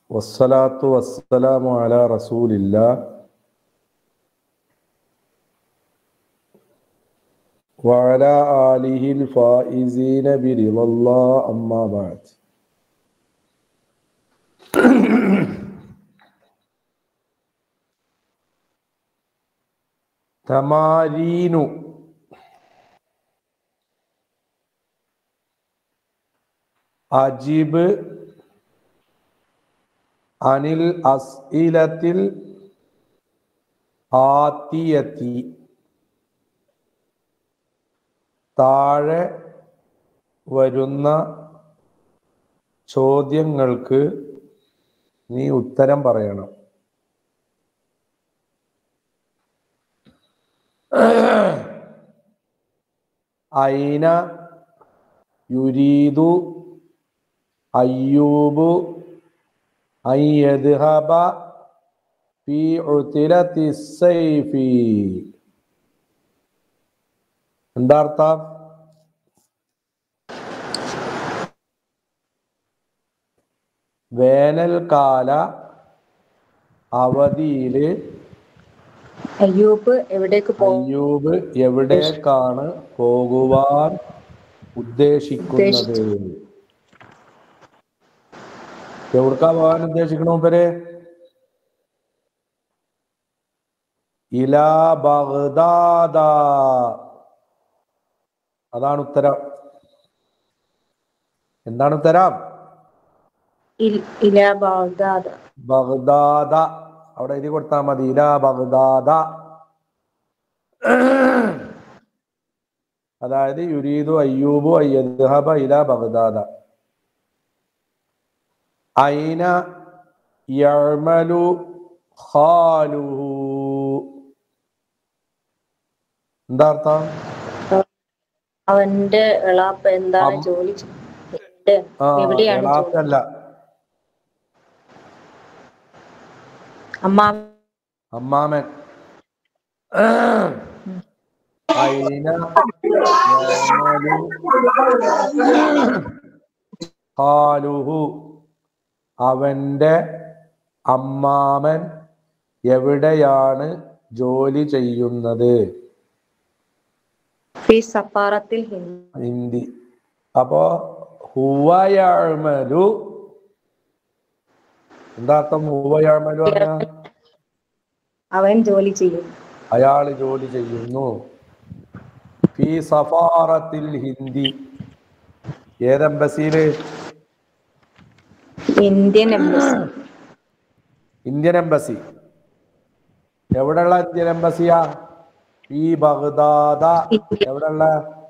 والصلاة والسلام على رسول الله وعلى آله الفائزين برضا الله أما بعد تمارين أجب അനിൽ അസ്ഇലത്തിൽ ആത്തിയത്തി താഴെ വരുന്ന ചോദ്യങ്ങൾക്ക് നീ ഉത്തരം പറയണം ഐന യുരീദു അയ്യൂബു أن يذهب في عتلة السيف എന്താ അർത്ഥം വേനൽക്കാല അവധിയില് അയ്യൂബ് എവിടേക്ക് പോകും അയ്യൂബ് എവിടേക്കാണ് പോകുവാൻ ഉദ്ദേശിക്കുന്നത് എവിടക്കാ പോകാൻ ഉദ്ദേശിക്കണ മൂപ്പര് ഇലാ ബഗ്ദാദ അതാണ് ഉത്തരം എന്താണ് ഉത്തരം ഇല ബാഗ്ദാദ് ബഗ്ദാദ അവിടെ എഴുതി കൊടുത്താൽ മതി ഇലാ ബഗ്ദാദ അതായത് യുരീദു അയ്യൂബു അയ്യദ്ഹബ ഇലാ ബഗ്ദാദ അയിന യഅ്മലു ഖാലുഹു എന്താ അർത്ഥം അവന്റെ എളാപ്പ എന്താണ് അം- ജോലി ചെയ്യുന്നത് ആ എവിടെയാണ് ജോലി? എളാപ്പല്ല അമ്മ അമ്മാമൻ അയിന യഅ്മലു ഖാലുഹു അവന്റെ അമ്മാമൻ എവിടെയാണ് ജോലി ചെയ്യുന്നത് ഫി സഫാറത്തിൽ ഹിന്ദ് ഹിന്ദി അപ്പോ ഹുവയഅ്മലു എന്താ അർത്ഥം ഹുവയഅ്മലു പറഞ്ഞ അവൻ ജോലി ചെയ്യും അയാൾ ജോലി ചെയ്യുന്നു ഫി സഫാറത്തിൽ ഹിന്ദി ഏത് എംബസിയില് ഇന്ത്യൻ എംബസി ഇന്ത്യൻ എംബസി എവിടെയുള്ള ഇന്ത്യൻ എംബസിയാ ഈ ബഗ്ദാദ എവിടെയുള്ള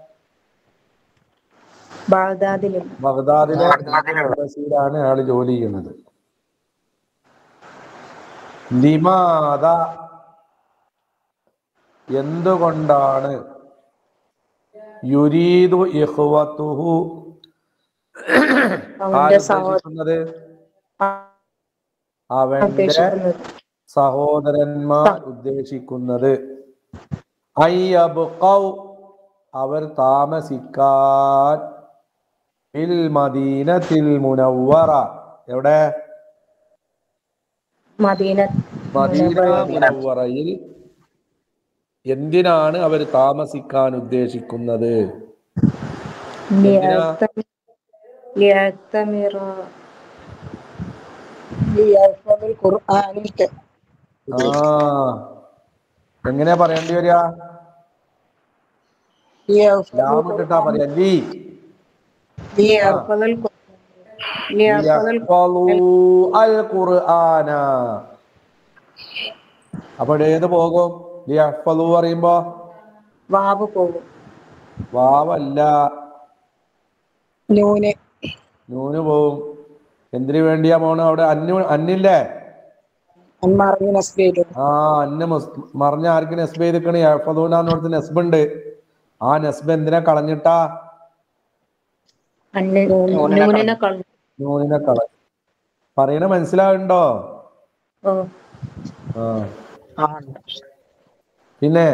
ബാഗ്ദാദിലും ബഗ്ദാദിലെ എംബസിയിലാണ് അയാൾ ജോലി ചെയ്യുന്നത് ലിമാദ എന്തുകൊണ്ടാണ് യുരീദു ഇഖ്വത്തുഹു അവന്റെ സഹോദരൻ ആരുദ്ദേശിക്കുന്നത് അവന്റെ ഉദ്ദേശിക്കുന്നത് സഹോദരന്മാർ ഉദ്ദേശിക്കുന്നത് അയ്യബ്ഖൗ അവർ താമസിക്കാൻ ഫിൽ മദീനത്തിൽ മുനവ്വറ എവിടെ മദീന മദീന മുനവ്വറയിൽ എന്തിനാണ് അവർ താമസിക്കാൻ ഉദ്ദേശിക്കുന്നത് എന്തിനാ? ലിയഅ്തമിറ ആ എങ്ങനെയാ പറയേണ്ടി വരിക ലാം ഇട്ടിട്ടാ പറയാ ലീ ലിയഅ്ഫദൽ ഖുർആൻ. ലിയഅ്ഫദൽ യഹ്ഫളൂ അൽ ഖുർആന അപ്പോൾ ഏത് പോകും യഹ്ഫളൂ പറയുമ്പോ വാവ് പോകും വാവല്ല നൂന് നൂന് പോവും എന്തിനു വേണ്ടിയാ പോണ് അവിടെ അന്നു അന്നില്ലേ മറിഞ്ഞ നസ്ബേലും ആ അന്ന് മുസ്- മറിഞ്ഞ ആർക്ക് നെസ്ബ് ചെയ്തിക്കണ് യഹ്ഫളൂനാന്നോടത്ത് നെസ്ബ് ഉണ്ട് ആ നെസ്ബ് എന്തിനാ കളഞ്ഞിട്ടാ നൂനിനെ കളഞ്ഞു നൂനിനെ കളഞ്ഞു പറയണ മനസ്സിലാവുണ്ടോ ഓ ആ പിന്നെ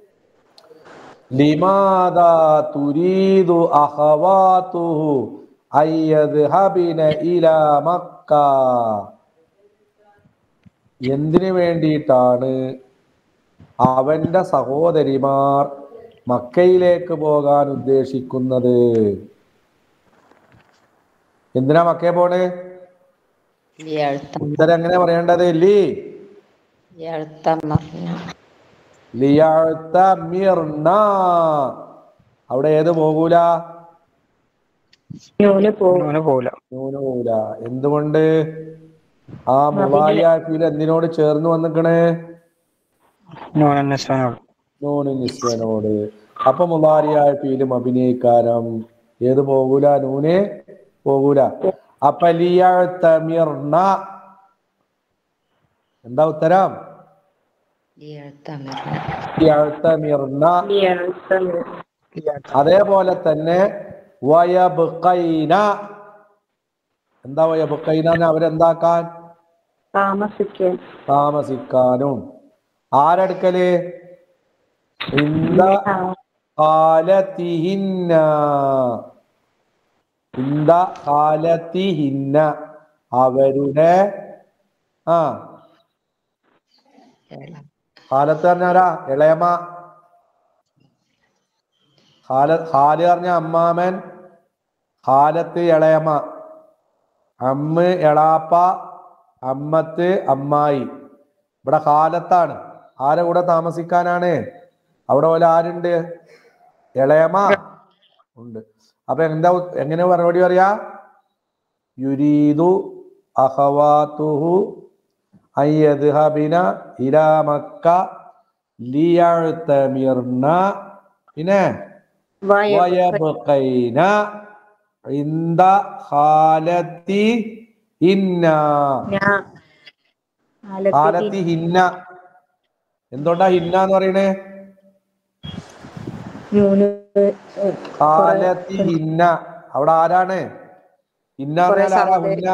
ലിമാദാ തുരീദു അഖവാതുഹു അയ്യദ്ഹബിന ഇലാ മക്ക എന്തിനു വേണ്ടിയിട്ടാണ് അവന്റെ സഹോദരിമാർ മക്കയിലേക്ക് പോകാൻ ഉദ്ദേശിക്കുന്നത് എന്തിനാ മക്കയെ പോണ് ലിയഴ്ത്തം ഉത്തരം എങ്ങനെ പറയേണ്ടത് ലീ ലിയഴ്ത്തം പറഞ്ഞ ലിയഅ്തമിർന. അവിടെ ഏത് പോകൂല നൂന് പോകും അങ്ങനെ പോവില്ല നൂന് പോകൂല എന്തുകൊണ്ട് ആ മുളായാഫിൽ എന്തിനോട് ചേർന്ന് വന്നിക്കണേ നോൻ അന്വേഷണോട് നൂന് നിസ്വനോട് അപ്പൊ മുലാരിയായ ഫീലും അഭിനയിക്കാരം ഏത് പോകൂല നൂന് പോകൂല അപ്പൊ ലിയഅ്തമിർന. എന്താ ഉത്തരം ലിയഴ്ത്തം ലിയഅ്തമിർന. ലിയഴ്ത്തം അതേപോലെ തന്നെ വയബ്ഖൈന എന്താ വയബ്ഖൈന അവരെന്താക്കാൻ താമസിക്കാൻ താമസിക്കാനും ആരടുക്കല് ഇന്ത കാലത്തിഹിന്ന ഇന്ത കാലത്തിഹിന്ന അവരുടെ ആ കാലത്ത് പറഞ്ഞാരാ ഇളയമ്മ ഹാല ഹാല് പറഞ്ഞ അമ്മാമൻ ഹാലത്ത് ഇളയമ്മ അമ്മ എളാപ്പ അമ്മത്ത് അമ്മായി ഇവിടെ ഹാലത്താണ് ആരെ കൂടെ താമസിക്കാനാണ് അവിടെ പോലെ ആരുണ്ട് ഇളയമ്മ ഉണ്ട് അപ്പൊ എന്താ ഉ- എങ്ങനെ മറുപടി പറയാ യുരീദു അഹവാത്തുഹു അയ്യദ്ഹബിന ഇലാ മക്ക ലിയഅ്തമിർന പിന്നെ വയബ്ഖൈന ഇന്ദ ഖാലത്തി ഇന്ന ഖാലത്തി ഹിന്ന എന്തുകൊണ്ടാ ഹിന്ന എന്ന് പറയണേ നൂന് ഖാലത്തി ഹിന്ന അവിടെ ആരാണ് ഹിന്ന എന്ന് പറഞ്ഞാൽ ആരാ ഹിന്ന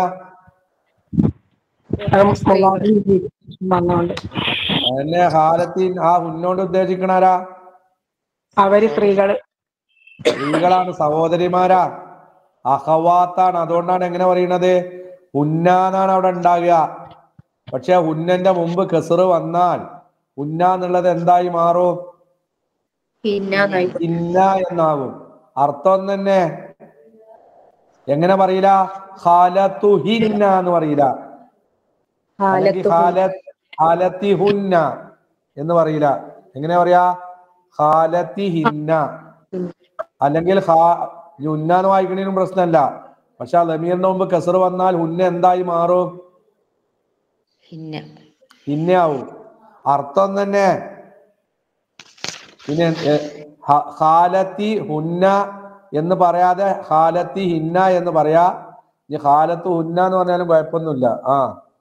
വന്നോണ്ട് അതന്നെ ഹാലത്തി ആ ഹുന്നോണ്ട് ഉദ്ദേശിക്കണ ആരാ അവര് സ്ത്രീകള് സ്ത്രീകളാണ് സഹോദരിമാരാ അഹവാത്താണ് അതുകൊണ്ടാണ് എങ്ങനെ പറയണത് ഉന്ന എന്നാണ് അവിടെ ഉണ്ടാകുക പക്ഷെ ഉന്നന്റെ മുമ്പ് കെസറ് വന്നാൽ ഉന്ന എന്നുള്ളത് എന്തായി മാറും പിന്നെ ഇന്ന എന്നാകും അർത്ഥം തന്നെ എങ്ങനെ പറയില്ല ഹാലത്തു ഹിന്ന എന്ന് പറയില്ല അല്ലെങ്കിൽ ഹാലത്ത് ഹാലത്തി ഹുന്ന എന്ന് പറയില്ല എങ്ങനെ പറയാ ഹാലത്തി ഹിന്ന അല്ലെങ്കിൽ ഹാ ഈ ഉന്ന എന്ന് വായിക്കണതിനും പ്രശ്നമല്ല പക്ഷെ ആ ലമീറിന്റെ മുമ്പ് കസർ വന്നാൽ ഉന്ന എന്തായി മാറും പിന്നെ ഹിന്നയാവും അർത്ഥം തന്നെ പിന്നെ എ, ഹ- ഹാലത്തി ഹുന്ന എന്ന് പറയാതെ ഹാലത്തി ഹിന്ന എന്ന് പറയാ ഇനി ഹാലത്ത് ഹുന്ന എന്ന് പറഞ്ഞാലും കുഴപ്പമൊന്നുമില്ല ആ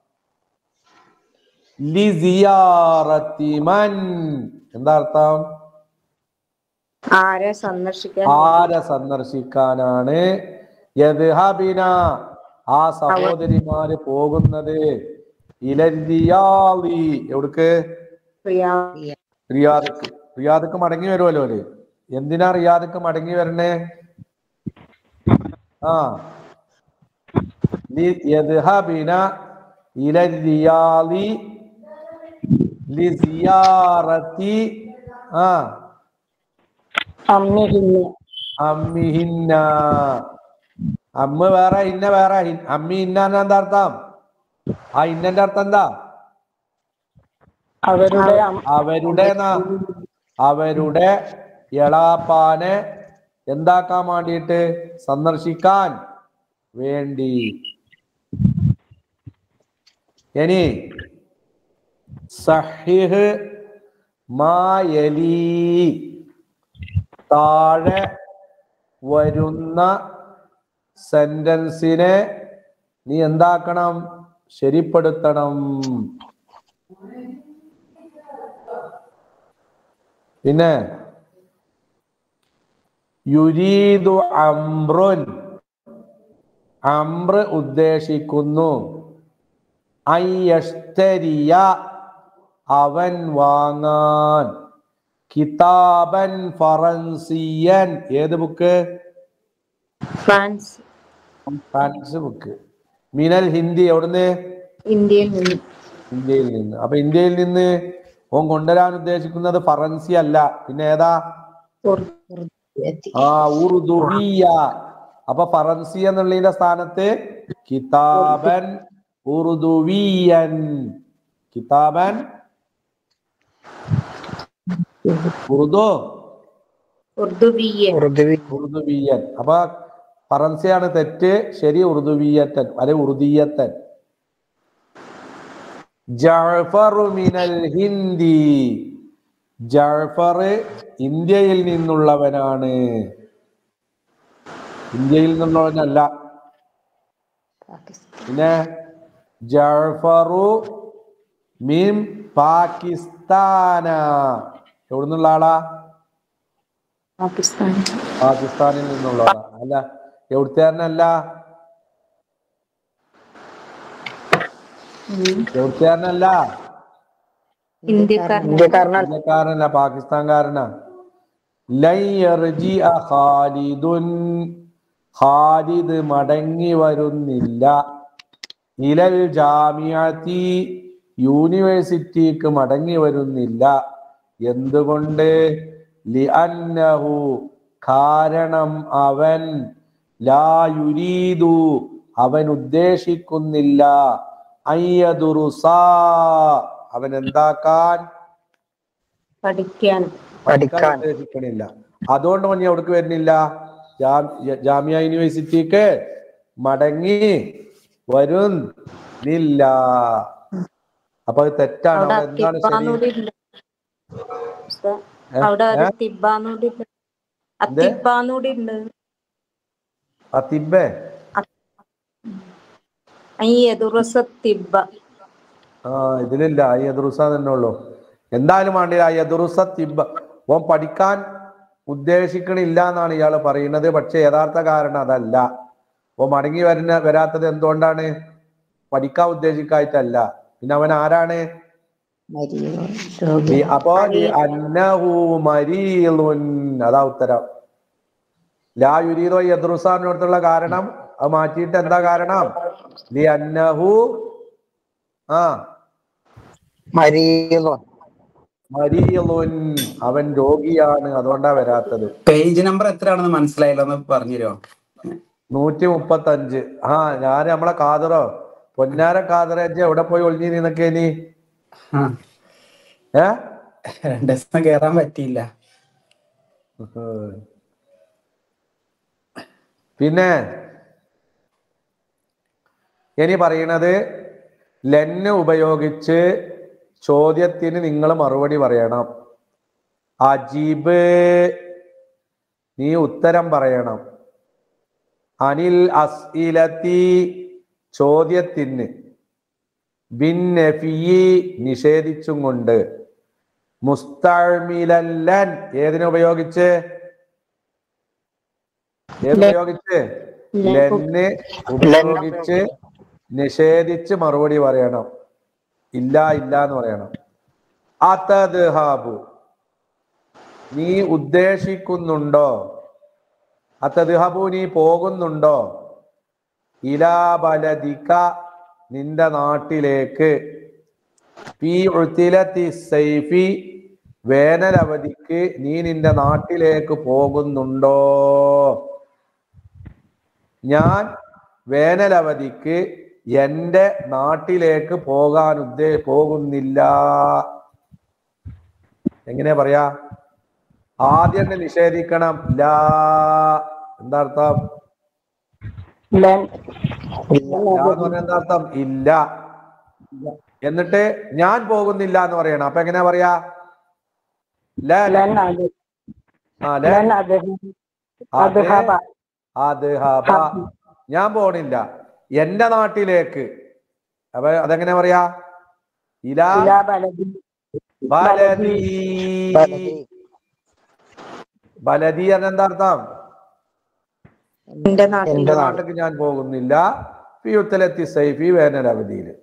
ലി സിയാറത്തി മൻ എന്താ അർത്ഥം ആരെ സന്ദർശിക്കാൻ ആരെ സന്ദർശിക്കാനാണ് യദ്ഹബിന ആ സഹോദരിമാര് പോകുന്നത് ഇലരിയാളി എവിടക്ക് പ്രിയ റിയാദക്ക് റിയാദക്ക് മടങ്ങി വരുമല്ലോ അല്ലേ എന്തിനാ റിയാദക്ക് മടങ്ങി വരണേ ആ ലി- യദ്ഹബിന ഇലരിയാളി ലിസിയാറത്തി ആ അമ്മിഹിന്ന് അമ്മിഹിന്ന അമ്മ വേറെ ഇന്ന വേറെ ഹി- അമ്മി ഇന്ന എന്നാ എന്താ അർത്ഥം ആ ഇന്നന്റെ അർത്ഥം എന്താ അവരുടെ അവരുടെ ന്നാ. അവരുടെ എളാപ്പാനെ എന്താക്കാൻ വേണ്ടിയിട്ട് സന്ദർശിക്കാൻ വേണ്ടി ഇനി സഹിഹ് മായലി താഴെ വരുന്ന സെന്റൻസിനെ നീ എന്താക്കണം ശരിപ്പെടുത്തണം പിന്നെ യുരീദു അംറുൻ അംറ് ഉദ്ദേശിക്കുന്നു അയ്യഷ്തരിയ അവൻ വാങ്ങാൻ കിതാബൻ ഫറൻസിയൻ ഏത് ബുക്ക് ഫ്രാൻസ് ഫ്രാൻസ് ബുക്ക് മിനൽ ഹിന്ദി എവിടുന്ന് ഇന്ത്യയിൽ നിന്ന് ഇന്ത്യയിൽ നിന്ന് അപ്പൊ ഇന്ത്യയിൽ നിന്ന് ഓൻ കൊണ്ടുവരാൻ ഉദ്ദേശിക്കുന്നത് ഫറൻസി അല്ല പിന്നെ ഏതാ ഉറുദു ആ ഉറുദുബിയ അപ്പൊ ഫറൻസി എന്നുള്ളതിന്റെ സ്ഥാനത്ത് കിതാബൻ ഉറുദുവിയൻ കിതാബൻ ഉറുദു ഉറുദുവിയൻ ഉറുദുവി ഉറുദുവിയൻ അപ്പൊ ഫറൻസിയാണ് തെറ്റ് ശരി ഉറുദുവിയത്തൻ അല്ലെ ഉറുദിയത്തൻ ജഅഫറു മിനൽ ഹിന്ദി ജഅഫർ ഇന്ത്യയിൽ നിന്നുള്ളവനാണ് ഇന്ത്യയിൽ നിന്നുള്ളവനല്ല പിന്നെ ജഅഫറു മീം പാകിസ്ഥാന എവിടുന്നുള്ള ആളാ പാകിസ്ഥാൻ പാകിസ്ഥാനിൽ നിന്നുള്ളതാ അല്ല എവിടുത്തുകാരനല്ല ഉം. എവിടുത്തുകാരനല്ല ഇന്ത്യക്കാരൻ ഇന്ത്യക്കാരനാണ് ഇന്ത്യക്കാരനല്ല പാകിസ്ഥാൻകാരനാ ലൻ യർജിഅ ഖാലിദുൻ ഖാലിദ് മടങ്ങി വരുന്നില്ല ഇലൽ ജാമിയത്തി യൂണിവേഴ്സിറ്റിക്ക് മടങ്ങി വരുന്നില്ല എന്തുകൊണ്ട് ലിഅന്നഹു കാരണം അവൻ ലാ യുരീദു അവൻ ഉദ്ദേശിക്കുന്നില്ല അയ്യദുറുസാ അവൻ എന്താക്കാൻ പഠിക്കാൻ പഠിക്കാൻ. ഉദ്ദേശിക്കണില്ല അതുകൊണ്ട് മഞ്ഞ എവിടേക്ക് വരുന്നില്ല ജാ- ജാമിയ യൂണിവേഴ്സിറ്റിക്ക് മടങ്ങി വരുന്നില്ല അപ്പൊ അത് തെറ്റാണ് അവിടെ അവിടെ എന്താണ് ശരി അത്തിബാന്നൂടി ഉണ്ട് ഉസ്താദ്, അവിടെ ഒരു തിബാന്നൂടി ഉണ്ട് അത്തിബാന്നൂടി ഉണ്ട് അത്തിബേ ഈ എതുറസ തിബ ആ ഇതിലില്ല ഈ എദുറുസ തന്നെ ഉള്ളൂ എന്തായാലും വേണ്ടില്ല ഈ എദുറുസ തിബ ഓൻ പഠിക്കാൻ ഉദ്ദേശിക്കണില്ല എന്നാണ് ഇയാൾ പറയുന്നത് പക്ഷെ യഥാർത്ഥ കാരണം അതല്ല ഓ മടങ്ങി വരുന്ന വരാത്തത് എന്തുകൊണ്ടാണ് പഠിക്കാൻ ഉദ്ദേശിക്കായിട്ടല്ല പിന്നെ അവൻ ആരാണ് ഈ- അപ്പോ ഈ അന്നഹു മരീലുൻ അതാ ഉത്തരം ലാ യുരീദോ യദ്രുസാനോടത്തുള്ള കാരണം അത് മാറ്റിയിട്ട് എന്താ കാരണം ലി അന്നഹു ആ മരീലോ മരീലുൻ അവൻ രോഗിയാണ് അതുകൊണ്ടാ വരാത്തത് പേജ് നമ്പർ എത്രയാണെന്ന് മനസ്സിലായില്ല ഒന്ന് പറഞ്ഞുതരുമോ നൂറ്റി മുപ്പത്തി അഞ്ച് ആ ഞാൻ നമ്മളെ കാതറോ പൊന്നാര കാതറേജ് എവിടെ പോയി ഒളിഞ്ഞിരുന്നൊക്കെ ഇനി ആ ഏ രണ്ടു ദിവസം കേറാൻ പറ്റിയില്ല പിന്നെ ഇനി പറയണത് ലെന്ന് ഉപയോഗിച്ച് ചോദ്യത്തിന് നിങ്ങൾ മറുപടി പറയണം അജീബ് നീ ഉത്തരം പറയണം അനിൽ അസ്ഇലത്തി ചോദ്യത്തിന് ബിൻ നഫിയി നിഷേധിച്ചും കൊണ്ട് മുസ്തമിലല്ലൻ ഏതിനെ ഉപയോഗിച്ച് ഏതുപയോഗിച്ച് ലെന്ന് ഉപയോഗിച്ച് നിഷേധിച്ച് മറുപടി പറയണം ഇല്ല ഇല്ല എന്ന് പറയണം അതദ്ഹാബു നീ ഉദ്ദേശിക്കുന്നുണ്ടോ അതദ്ഹബു നീ പോകുന്നുണ്ടോ ഇലാ ബലദിക നിന്റെ നാട്ടിലേക്ക് ഫീ ഉത്തിലത്തി സൈഫി വേനലവധിക്ക് നീ നിന്റെ നാട്ടിലേക്ക് പോകുന്നുണ്ടോ ഞാൻ വേനലവധിക്ക് എന്റെ നാട്ടിലേക്ക് പോകാൻ ഉദ്ദേ പോകുന്നില്ല എങ്ങനെ പറയാ ആദ്യം തന്നെ നിഷേധിക്കണം ലാ എന്താ അർത്ഥം ലാ എന്ന് പറഞ്ഞാൽ എന്താ അർത്ഥം ഇല്ല എന്നിട്ട് ഞാൻ പോകുന്നില്ല എന്ന് പറയണം അപ്പൊ എങ്ങനെയാ പറയാ ലാ ആ ലാ അത് അദ്ഹബ. ഞാൻ പോണില്ല എന്റെ നാട്ടിലേക്ക് അപ്പൊ അതെങ്ങനെ പറയാ ഇലാ ബലദി ബലദി എന്നെന്താ അർത്ഥം എന്റെ നാട്ടിൽ എന്റെ നാട്ടിലേക്ക് ഞാൻ പോകുന്നില്ല ഫിയുത്തലെത്തി സൈഫി വേനലവധിയില്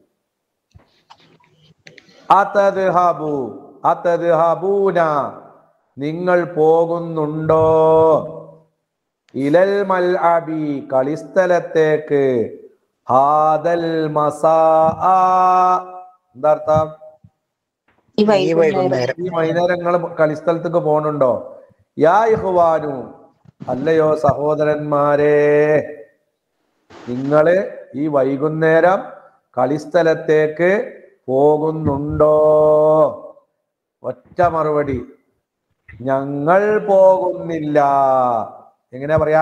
അതദ്ഹബു അതദ്ഹബൂന നിങ്ങൾ പോകുന്നുണ്ടോ ഇലൽ മൽഅബി കളിസ്ഥലത്തേക്ക് ഹാദൽ മസാ എന്താ അർത്ഥം ഈ ഈ വൈകുന്നേരം വൈകുന്നേരം ഈ വൈകുന്നേരങ്ങൾ കളിസ്ഥലത്തേക്ക് പോണുണ്ടോ യാ ഇഹ്വാനു അല്ലയോ സഹോദരന്മാരെ നിങ്ങള് ഈ വൈകുന്നേരം കളിസ്ഥലത്തേക്ക് പോകുന്നുണ്ടോ ഒറ്റ മറുപടി ഞങ്ങൾ പോകുന്നില്ല എങ്ങനെയാ പറയാ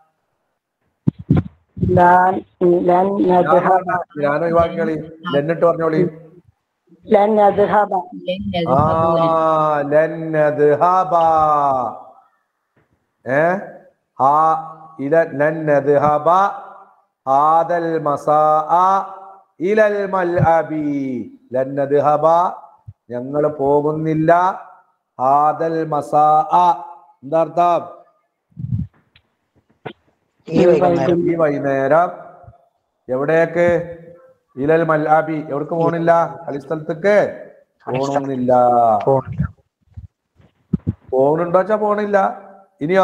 لن لن نذهب ഞാൻ ഒഴിവാക്കിയോളി എന്നിട്ട് പറഞ്ഞോളി لن نذهب ആ ലൻ നദ്ഹബ ഏ ആ ഇല ലൻ നദ്ഹബ ഹാദൽ മസാഅ ഇലൽ മൽഅബി ലൻ നദ്ഹബ ഞങ്ങൾ പോകുന്നില്ല ഹാദൽ മസാഅ എന്താ അർത്ഥം ഈ വൈകുന്നേരം ഈ വൈകുന്നേരം എവിടേക്ക് ഇലൽ മൽഅബി എവിടേക്ക് പോണില്ല കളിസ്ഥലത്തേക്ക് പോണമെന്നില്ല പോണില്ല പോണുണ്ടോ വെച്ചാ പോണില്ല ഇനിയോ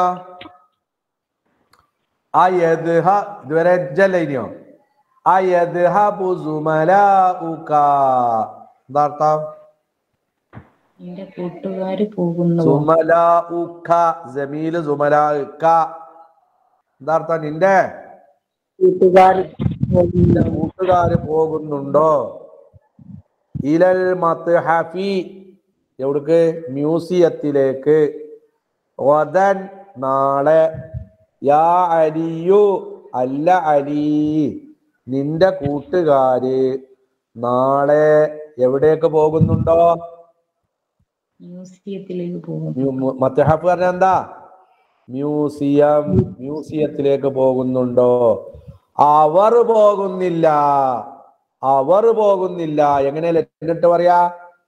ആ യദ്ഹ ഇതുവരെ എജ്ജല്ല ഇനിയോ ആ യദ്ഹബു സുമലാഉക എന്താ അർത്ഥം എന്റെ കൂട്ടുകാര് പോകുന്നു സുമലാഉക ജമീല് സുമലാഉക എന്താ അർത്ഥം നിന്റെ കൂട്ടുകാർ നിന്റെ കൂട്ടുകാര് പോകുന്നുണ്ടോ ഇലൽ മത്ഹഫി എവിടേക്ക് മ്യൂസിയത്തിലേക്ക് വദൻ നാളെ യാ അലിയു അല്ല അലി നിന്റെ കൂട്ടുകാര് നാളെ എവിടേക്ക് പോകുന്നുണ്ടോ മ്യൂസിയത്തിലേക്ക് പോകുന്നു മ്യൂ- മത്ഹഫ് പറഞ്ഞ എന്താ മ്യൂസിയം മ്യൂസിയത്തിലേക്ക് പോകുന്നുണ്ടോ അവർ പോകുന്നില്ല അവർ പോകുന്നില്ല എങ്ങനെയല്ലേ എന്നിട്ട് പറയാ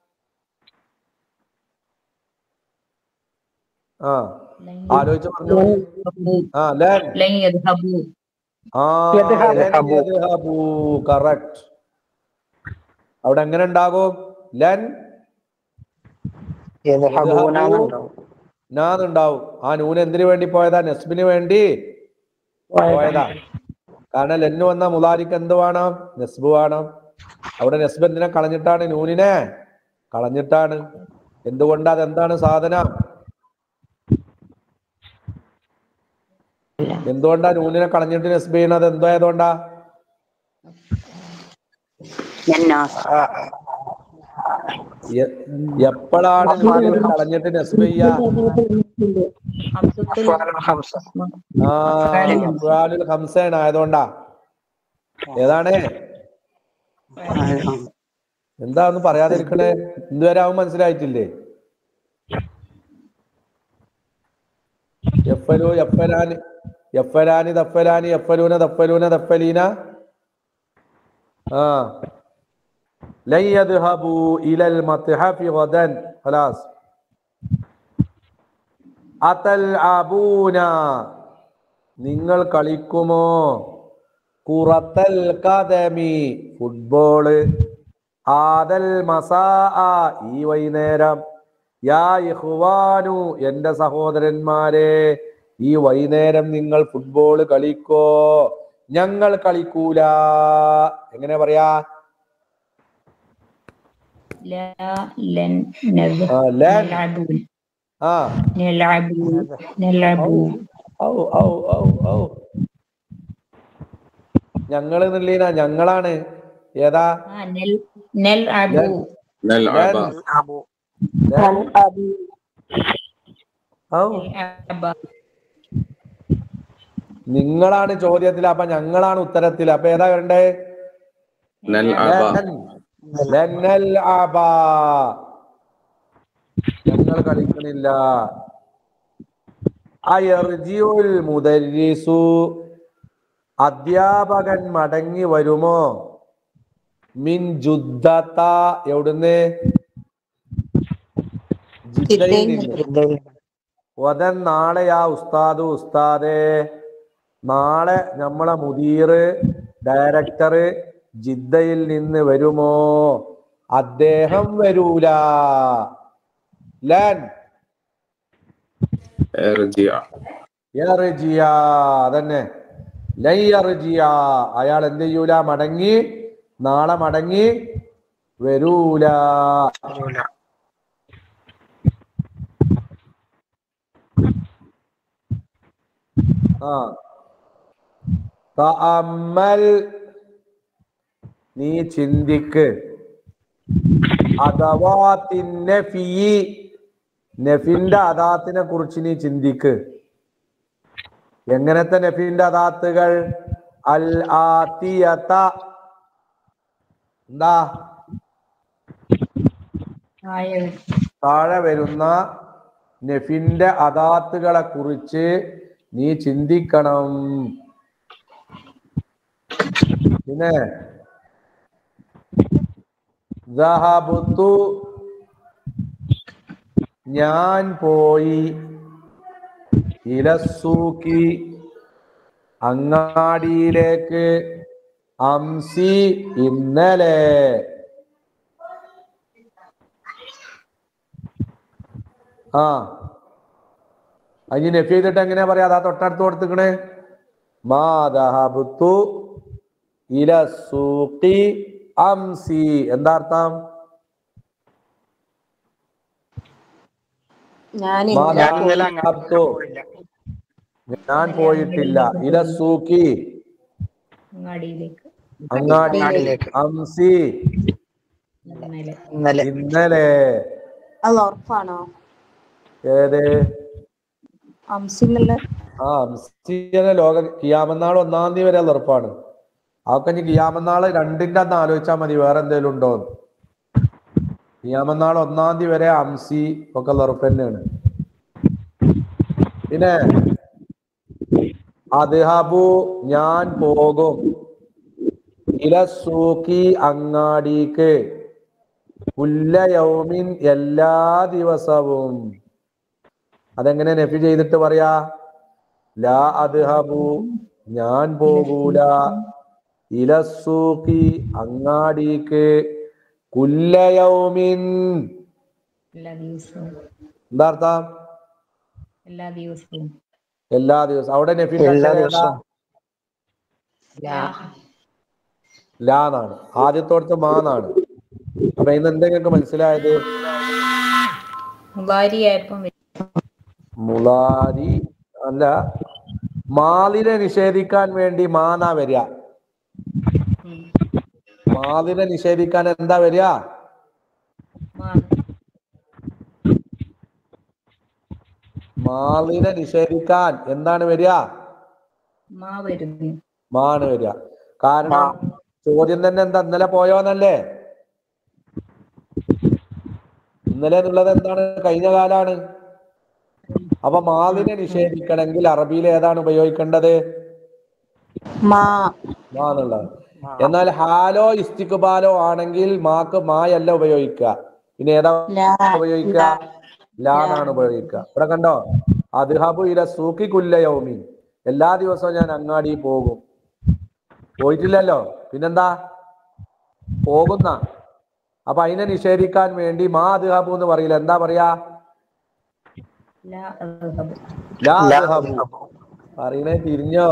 ആ ആലോചിച്ച് പറഞ്ഞു ആ ലൻ ലൻ യദ്ഹബു ആ യദ്ഹബു. കറക്റ്റ് അവിടെ എങ്ങനെ ഉണ്ടാകും ലൻ യദ്ഹബൂനാന്നുണ്ടാവും നാന്നുണ്ടാവും ആ നൂൻ എന്തിനു വേണ്ടി പോയതാ നെസ്ബിന് വേണ്ടി പോയതാ കാരണം ലെന്ന് വന്ന മുലാരിക്ക് എന്ത് വേണം നെസ്ബ് വേണം അവിടെ നെസ്ബ് എന്തിനെ കളഞ്ഞിട്ടാണ് നൂനിനെ കളഞ്ഞിട്ടാണ് എന്തുകൊണ്ട് അതെന്താണ് സാധനം എന്തുകൊണ്ടാ നൂനിനെ കളഞ്ഞിട്ട് നെസ്ബ് ചെയ്യണത് എന്തോ ആയതുകൊണ്ടാ എ- എപ്പോഴാണ് നൂനിനെ കളഞ്ഞിട്ട് നെസ്ബ് ചെയ്യാ ഹംസത്തുൽ അഫ്വാലുൽ ഹംസ ആ അഫ്ആലുൽ ഹംസയാണ് ആയതുകൊണ്ടാ ഏതാണ് എന്താ ഒന്ന് പറയാതിരിക്കണേ ഇതുവരെ അവൻ മനസ്സിലായിട്ടില്ലേ എഫലു എഫലാനി എഫലാനി ദഫലാനി എഫലൂന ദഫലൂന ദഫലീന ആ ലൻ യദ്ഹബു ഇലൽ മത്ഹഫി ഗദൻ ഖലാസ് അതൽഅബൂന നിങ്ങൾ കളിക്കുമോ കുറത്തൽ കദമി ഫുട്ബോള് ആദൽ മസാ ഈ വൈകുന്നേരം യാ ഇഹ്വാനു എന്റെ സഹോദരന്മാരെ ഈ വൈകുന്നേരം നിങ്ങൾ ഫുട്ബോൾ കളിക്കോ ഞങ്ങൾ കളിക്കൂല എങ്ങനെ പറയാ ലാ ലൻ നദ് ആ, ലൻ. നലഅബു ആ നലഅബു നലഅബു ഔ ഔ ഔ ഔ ഞങ്ങൾ എന്നുള്ളീന ഞങ്ങളാണ് ഏതാ ആ നെൽ നൽഅബു نلعب അബു ലൻ. أبي ഔ നൽഅബ നിങ്ങളാണ് ചോദ്യത്തിൽ അപ്പൊ ഞങ്ങളാണ് ഉത്തരത്തിൽ അപ്പൊ ഏതാ വരണ്ടേ نلعب ലൻ. ലന്നൽ അബാ. ഞങ്ങൾ കളിക്കണില്ല അയർജിയുൽ മുദരിസു അധ്യാപകൻ മടങ്ങി വരുമോ മിൻ ജുദ്ദത്ത എവിടുന്ന് ജിദ്ദയിൽ നിന്ന് ജിദ്ദയിൽ വതൻ നാളെ ആ ഉസ്താദ് ഉസ്താദെ നാളെ നമ്മളെ മുദീർ ഡയറക്ടർ ജിദ്ദയിൽ നിന്ന് വരുമോ അദ്ദേഹം വരൂല ലൻ ارجع യർജിയ അതന്നെ ലൻ യർജിയ അയാൾ എന്ത് ചെയ്യൂല മടങ്ങി നാളെ മടങ്ങി വരൂല ആ തഅമ്മൽ നീ ചിന്തിക്ക് അഥവാത്തിൻ നഫിയി നഫിന്റെ അദാത്തിനെ കുറിച്ച് നീ ചിന്തിക്ക് എങ്ങനത്തെ നഫിന്റെ അദാത്തുകൾ അൽ ആത്തിയത എന്താ താഴെ വരുന്ന നഫിന്റെ അദാത്തുകളെ കുറിച്ച് നീ ചിന്തിക്കണം പിന്നെ ദഹബുത്തു ഞാൻ പോയി ഇലസൂക്കി അങ്ങാടിയിലേക്ക് അംസി ഇന്നലെ ആ അതിന് നെഫ് ചെയ്തിട്ട് എങ്ങനെയാ പറയാ അതാ തൊട്ടടുത്ത് കൊടുത്തിക്കണേ മാദഹബുത്തു ഇലസൂക്കി അംസി എന്താ അർത്ഥം ഞാൻ മാ ഞാൻ ഇന്നലെ ദഹബത്തു. പോയില്ല ഞാൻ പോയിട്ടില്ല ഇലസൂക്കി അങ്ങാടിയിലേക്ക് അങ്ങാടി അങ്ങാടിയിലേക്ക്. അംസി ഇന്നലെ ഇന്നലെ ഇന്നലെ അത് ഉറപ്പാണോ ഏത് അംസിന്നുള്ള ആ അംസിനെ ലോക കിയാമന്നാൾ ഒന്നാം തീയതി വരെ ഉറപ്പാണ് അതൊക്കെ ഇനി കിയാമന്നാള് രണ്ടിന്റെ അന്ന് ആലോചിച്ചാൽ മതി വേറെ എന്തെങ്കിലും ഉണ്ടോ കിയാമന്നാൾ ഒന്നാം തീയതി വരെ അംസി ഒക്കെ ഉറപ്പ് തന്നെയാണ് പിന്നെ അദ്ഹബു ഞാൻ പോകും ഇലസൂക്കി അങ്ങാടിക്ക് ഉല്ലയൗമിൻ എല്ലാ ദിവസവും അതെങ്ങനെ നഫി ചെയ്തിട്ട് പറയാ ലാ അദ്ഹബു ഞാൻ പോകൂല ഇലസൂക്കി അങ്ങാടിക്ക് കുല്ലയൗമിൻ എല്ലാ ദിവസവും എന്താ അർത്ഥം എല്ലാ ദിവസവും എല്ലാ ദിവസവും അവിടെ നഫി എല്ലാ ദിവസവും ലാ എന്നാണ് ആദ്യത്തോടത്ത് മാന്നാണ് അപ്പൊ ഇന്ന് എന്തെങ്കിലും മനസ്സിലായത് ഭാര്യയായപ്പം മുളാരി അല്ല മാലിനെ നിഷേധിക്കാൻ വേണ്ടി മാനാ വരിക മാലിനെ നിഷേധിക്കാൻ എന്താ വരിക മാലിനെ നിഷേധിക്കാൻ എന്താണ് വരിക മാ വരുന്നു മാണ് വരിക കാരണം ചോദ്യം തന്നെ എന്താ ഇന്നലെ പോയോന്നല്ലേ ഇന്നലെ എന്നുള്ളത് എന്താണ് കഴിഞ്ഞ കാലാണ് അപ്പൊ മാലിനെ നിഷേധിക്കണമെങ്കിൽ അറബിയിൽ ഏതാണ് ഉപയോഗിക്കേണ്ടത് മാ മാ എന്നുള്ളത് എന്നാൽ ഹാലോ ഇസ്തിക്ബാലോ ആണെങ്കിൽ മാക്ക് മായല്ല ഉപയോഗിക്കുക പിന്നെ ഏതാ ലാ ഉപയോഗിക്കുക ലാന്നാണ് ഉപയോഗിക്കുക ഇവിടെ കണ്ടോ അദ്ഹബു ഇല സൂക്കി കുല്ലയൗമി എല്ലാ ദിവസവും ഞാൻ അങ്ങാടി പോകും പോയിട്ടില്ലല്ലോ പിന്നെന്താ പോകുന്ന അപ്പൊ അതിനെ നിഷേധിക്കാൻ വേണ്ടി മാ അദ്ഹബു എന്ന് പറയില്ല എന്താ പറയാ ലാ അദ്ഹബു. ലാ ലാ അദ്ഹബു. പറയണേ തിരിഞ്ഞോ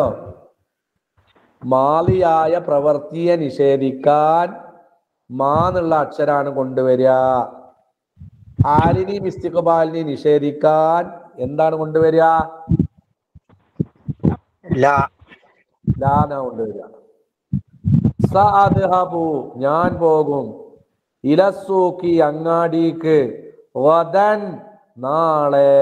മാലിയായ പ്രവൃത്തിയെ നിഷേധിക്കാൻ മാ എന്നുള്ള അക്ഷരാണ് കൊണ്ടുവരിക ആലിനി മിസ്തിഖബാലിനി നിഷേധിക്കാൻ എന്താണ് കൊണ്ടുവരിക ലാ ലാന കൊണ്ടുവരിക സഅദ്ഹബു ഞാൻ പോകും ഇലസൂക്കി അങ്ങാടിക്ക് വദൻ നാളെ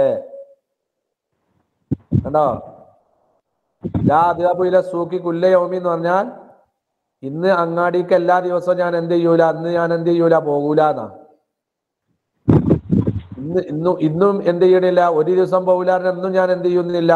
കണ്ടോ ലാ അദ്ഹബു ഇലസൂക്കി കുല്ലയോമി എന്ന് പറഞ്ഞാൽ ഇന്ന് അങ്ങാടിക്ക് എല്ലാ ദിവസവും ഞാൻ എന്ത് ചെയ്യൂല അന്ന് ഞാൻ എന്ത് ചെയ്യൂല പോകൂല എന്നാ ഇന്ന് ഇന്നും ഇന്നും എന്ത് ചെയ്യണില്ല ഒരു ദിവസം പോകൂല എന്നും ഞാൻ എന്ത് ചെയ്യുന്നില്ല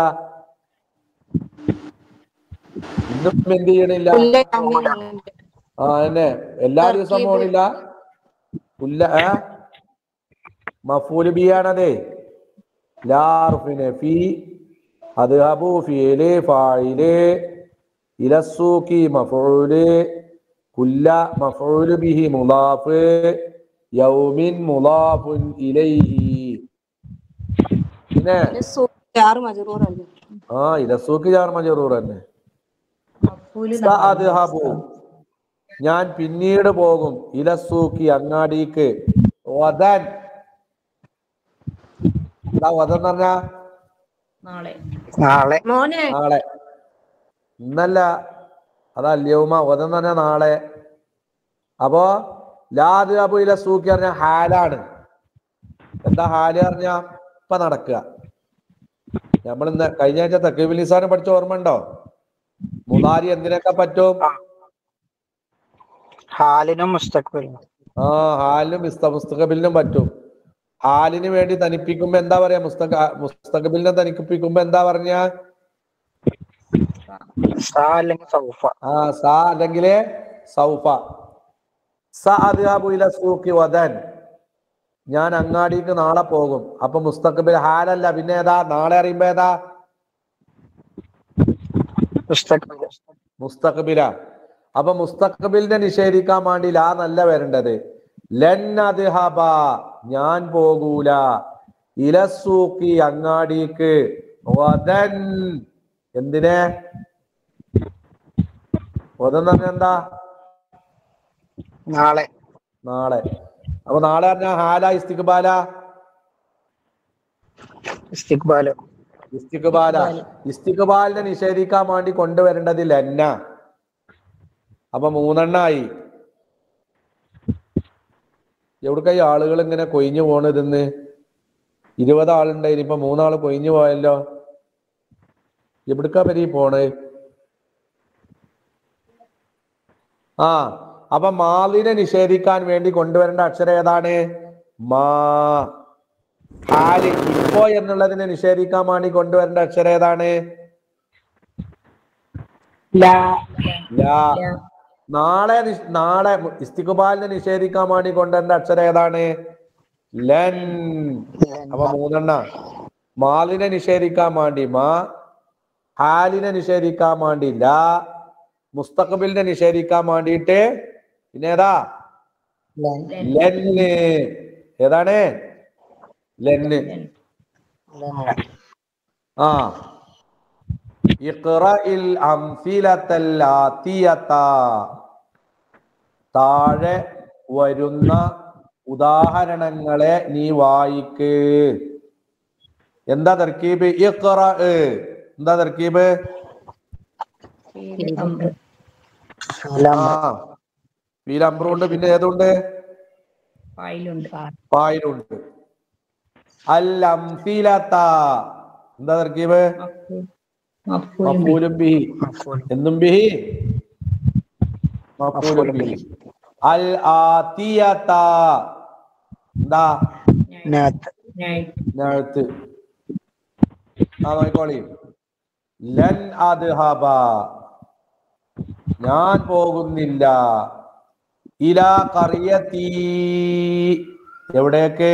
ഇന്നും എന്ത് ചെയ്യണില്ല പുല്ല് അങ്ങനെയുണ്ട്. ആ തന്നെ എല്ലാ ദിവസവും പോണില്ല പുല്ല ഏ മഫൂല് ബിയാണതേ ലാർഫിന് ഫി അത് അബു ഫിയില് ഫായില് ഇലസൂക്കി മഫൂല് കുല്ല മഫൂല് ബിഹി മുലാഫ് യൗമിൻ മുലാഫുൻ ഇലൈഹി പിന്നെ പിന്നെ സൂക്ക് ജാറ് മജറൂർ അല്ലേ ആ ഇലസൂക്ക് ജാർ മജറൂർ തന്നെ മഫൂല് സഅദ്ഹബു. ഞാൻ പിന്നീട് പോകും ഇലസൂക്കി അങ്ങാടിക്ക് വദൻ എന്താ വദൻ എന്ന് പറഞ്ഞാ നാളെ നാളെ മോനെ നാളെ ഇന്നല്ല അതാ ല്യൗമ വദൻ എന്ന് പറഞ്ഞാ നാളെ അപ്പോ ലാദ് അബു ഇലസൂക്കി പറഞ്ഞ ഹാലാണ് എന്താ ഹാല് പറഞ്ഞാ ഇപ്പൊ നടക്കുക നമ്മൾ ഇന്ന് കഴിഞ്ഞ ആഴ്ച തക്കീബ് നിസാനം പഠിച്ച ഓർമ്മ ഉണ്ടോ മുതാരി എന്തിനൊക്കെ പറ്റും ഹാലിനും മുസ്തഖ്ബിലിനും ആ ഹാലിനും മുസ്ത മുസ്തഖബിലിനും പറ്റും ഹാലിന് വേണ്ടി തനിപ്പിക്കുമ്പോ എന്താ പറയാ മുസ്തഖ മുസ്തഖബിലിനെ തനിപ്പിക്കുമ്പോ എന്താ പറഞ്ഞ സാ അല്ലെങ്കിൽ സൗഫ ആ സാ അല്ലെങ്കില് സൗഫ സഅദ്ഹബു ഇല സൂഖി വദൻ ഞാൻ അങ്ങാടിക്ക് നാളെ പോകും അപ്പൊ മുസ്തഖബിൽ ഹാലല്ല പിന്നെ ഏതാ നാളെ അറിയുമ്പോ ഏതാ മുസ്തഖ്ബിൽ മുസ്തഖബില അപ്പൊ മുസ്തഖബിലിനെ നിഷേധിക്കാൻ വേണ്ടി ലാ നല്ല വരേണ്ടത് ലൻ അദ്ഹബ ഞാൻ പോകൂല ഇലസൂക്കി അങ്ങാടിക്ക് വദൻ എന്തിനെ വതെന്ന് പറഞ്ഞ എന്താ നാളെ നാളെ അപ്പൊ നാളെ പറഞ്ഞ ഹാല ഇസ്തിഖ്ബാല ഇസ്തിഖ്ബാല് ഇസ്തിഖ്ബാല ഇസ്തിഖ്ബാലിനെ നിഷേധിക്കാൻ വേണ്ടി കൊണ്ടുവരേണ്ടത് ലന്ന അപ്പൊ മൂന്നെണ്ണായി എവിടക്കായി ആളുകൾ ഇങ്ങനെ കൊയിഞ്ഞു പോണതെന്ന് ഇരുപത് ആളുണ്ട് ഇനിയിപ്പൊ മൂന്നാള് കൊയിഞ്ഞു പോയല്ലോ എവിടക്കാ പരി പോണേ ആ അപ്പൊ മാലിനെ നിഷേധിക്കാൻ വേണ്ടി കൊണ്ടുവരേണ്ട അക്ഷരം ഏതാണ് മാ ഹാല് ഇപ്പോ എന്നുള്ളതിനെ നിഷേധിക്കാൻ വേണ്ടി കൊണ്ടുവരേണ്ട അക്ഷരം ഏതാണ് ലാ ലാ നാളെ നിഷ്- നാളെ ഇസ്തിഖുബാലിനെ നിഷേധിക്കാൻ വേണ്ടി കൊണ്ടുവരേണ്ട അക്ഷരം ഏതാണ് ലൻ അപ്പൊ മൂന്നെണ്ണ മാലിനെ നിഷേധിക്കാൻ വേണ്ടി മാ ഹാലിനെ നിഷേധിക്കാൻ വേണ്ടി ലാ മുസ്തഖബിലിനെ നിഷേധിക്കാൻ വേണ്ടിയിട്ട് പിന്നെ ഏതാ ലെന്ന് ഏതാണ് ലെന്ന് ആ ഇഖ്റഇൽ അംസിലത്തൽ ആതിയത താഴെ വരുന്ന ഉദാഹരണങ്ങളെ നീ വായിക്ക് എന്താ തർക്കീബ് ഇഖ്റ എന്താ തർക്കീബ് ആ ഫീൽ അമ്രുണ്ട് പിന്നെ ഏതുണ്ട് ഫയലുണ്ട് പായിലുണ്ട് അൽ അംസിലത എന്താ തർക്കീബ് മഫൂലും ബിഹി എന്നും ബിഹി മഫൂലും ബിഹി അൽ ആതിയത എന്താ നാത്ത് നഴത്ത് ആ നോക്കോളി ലൻ അദ്ഹബ ഞാൻ പോകുന്നില്ല ഇലാ കറിയത്തീ എവിടേക്ക്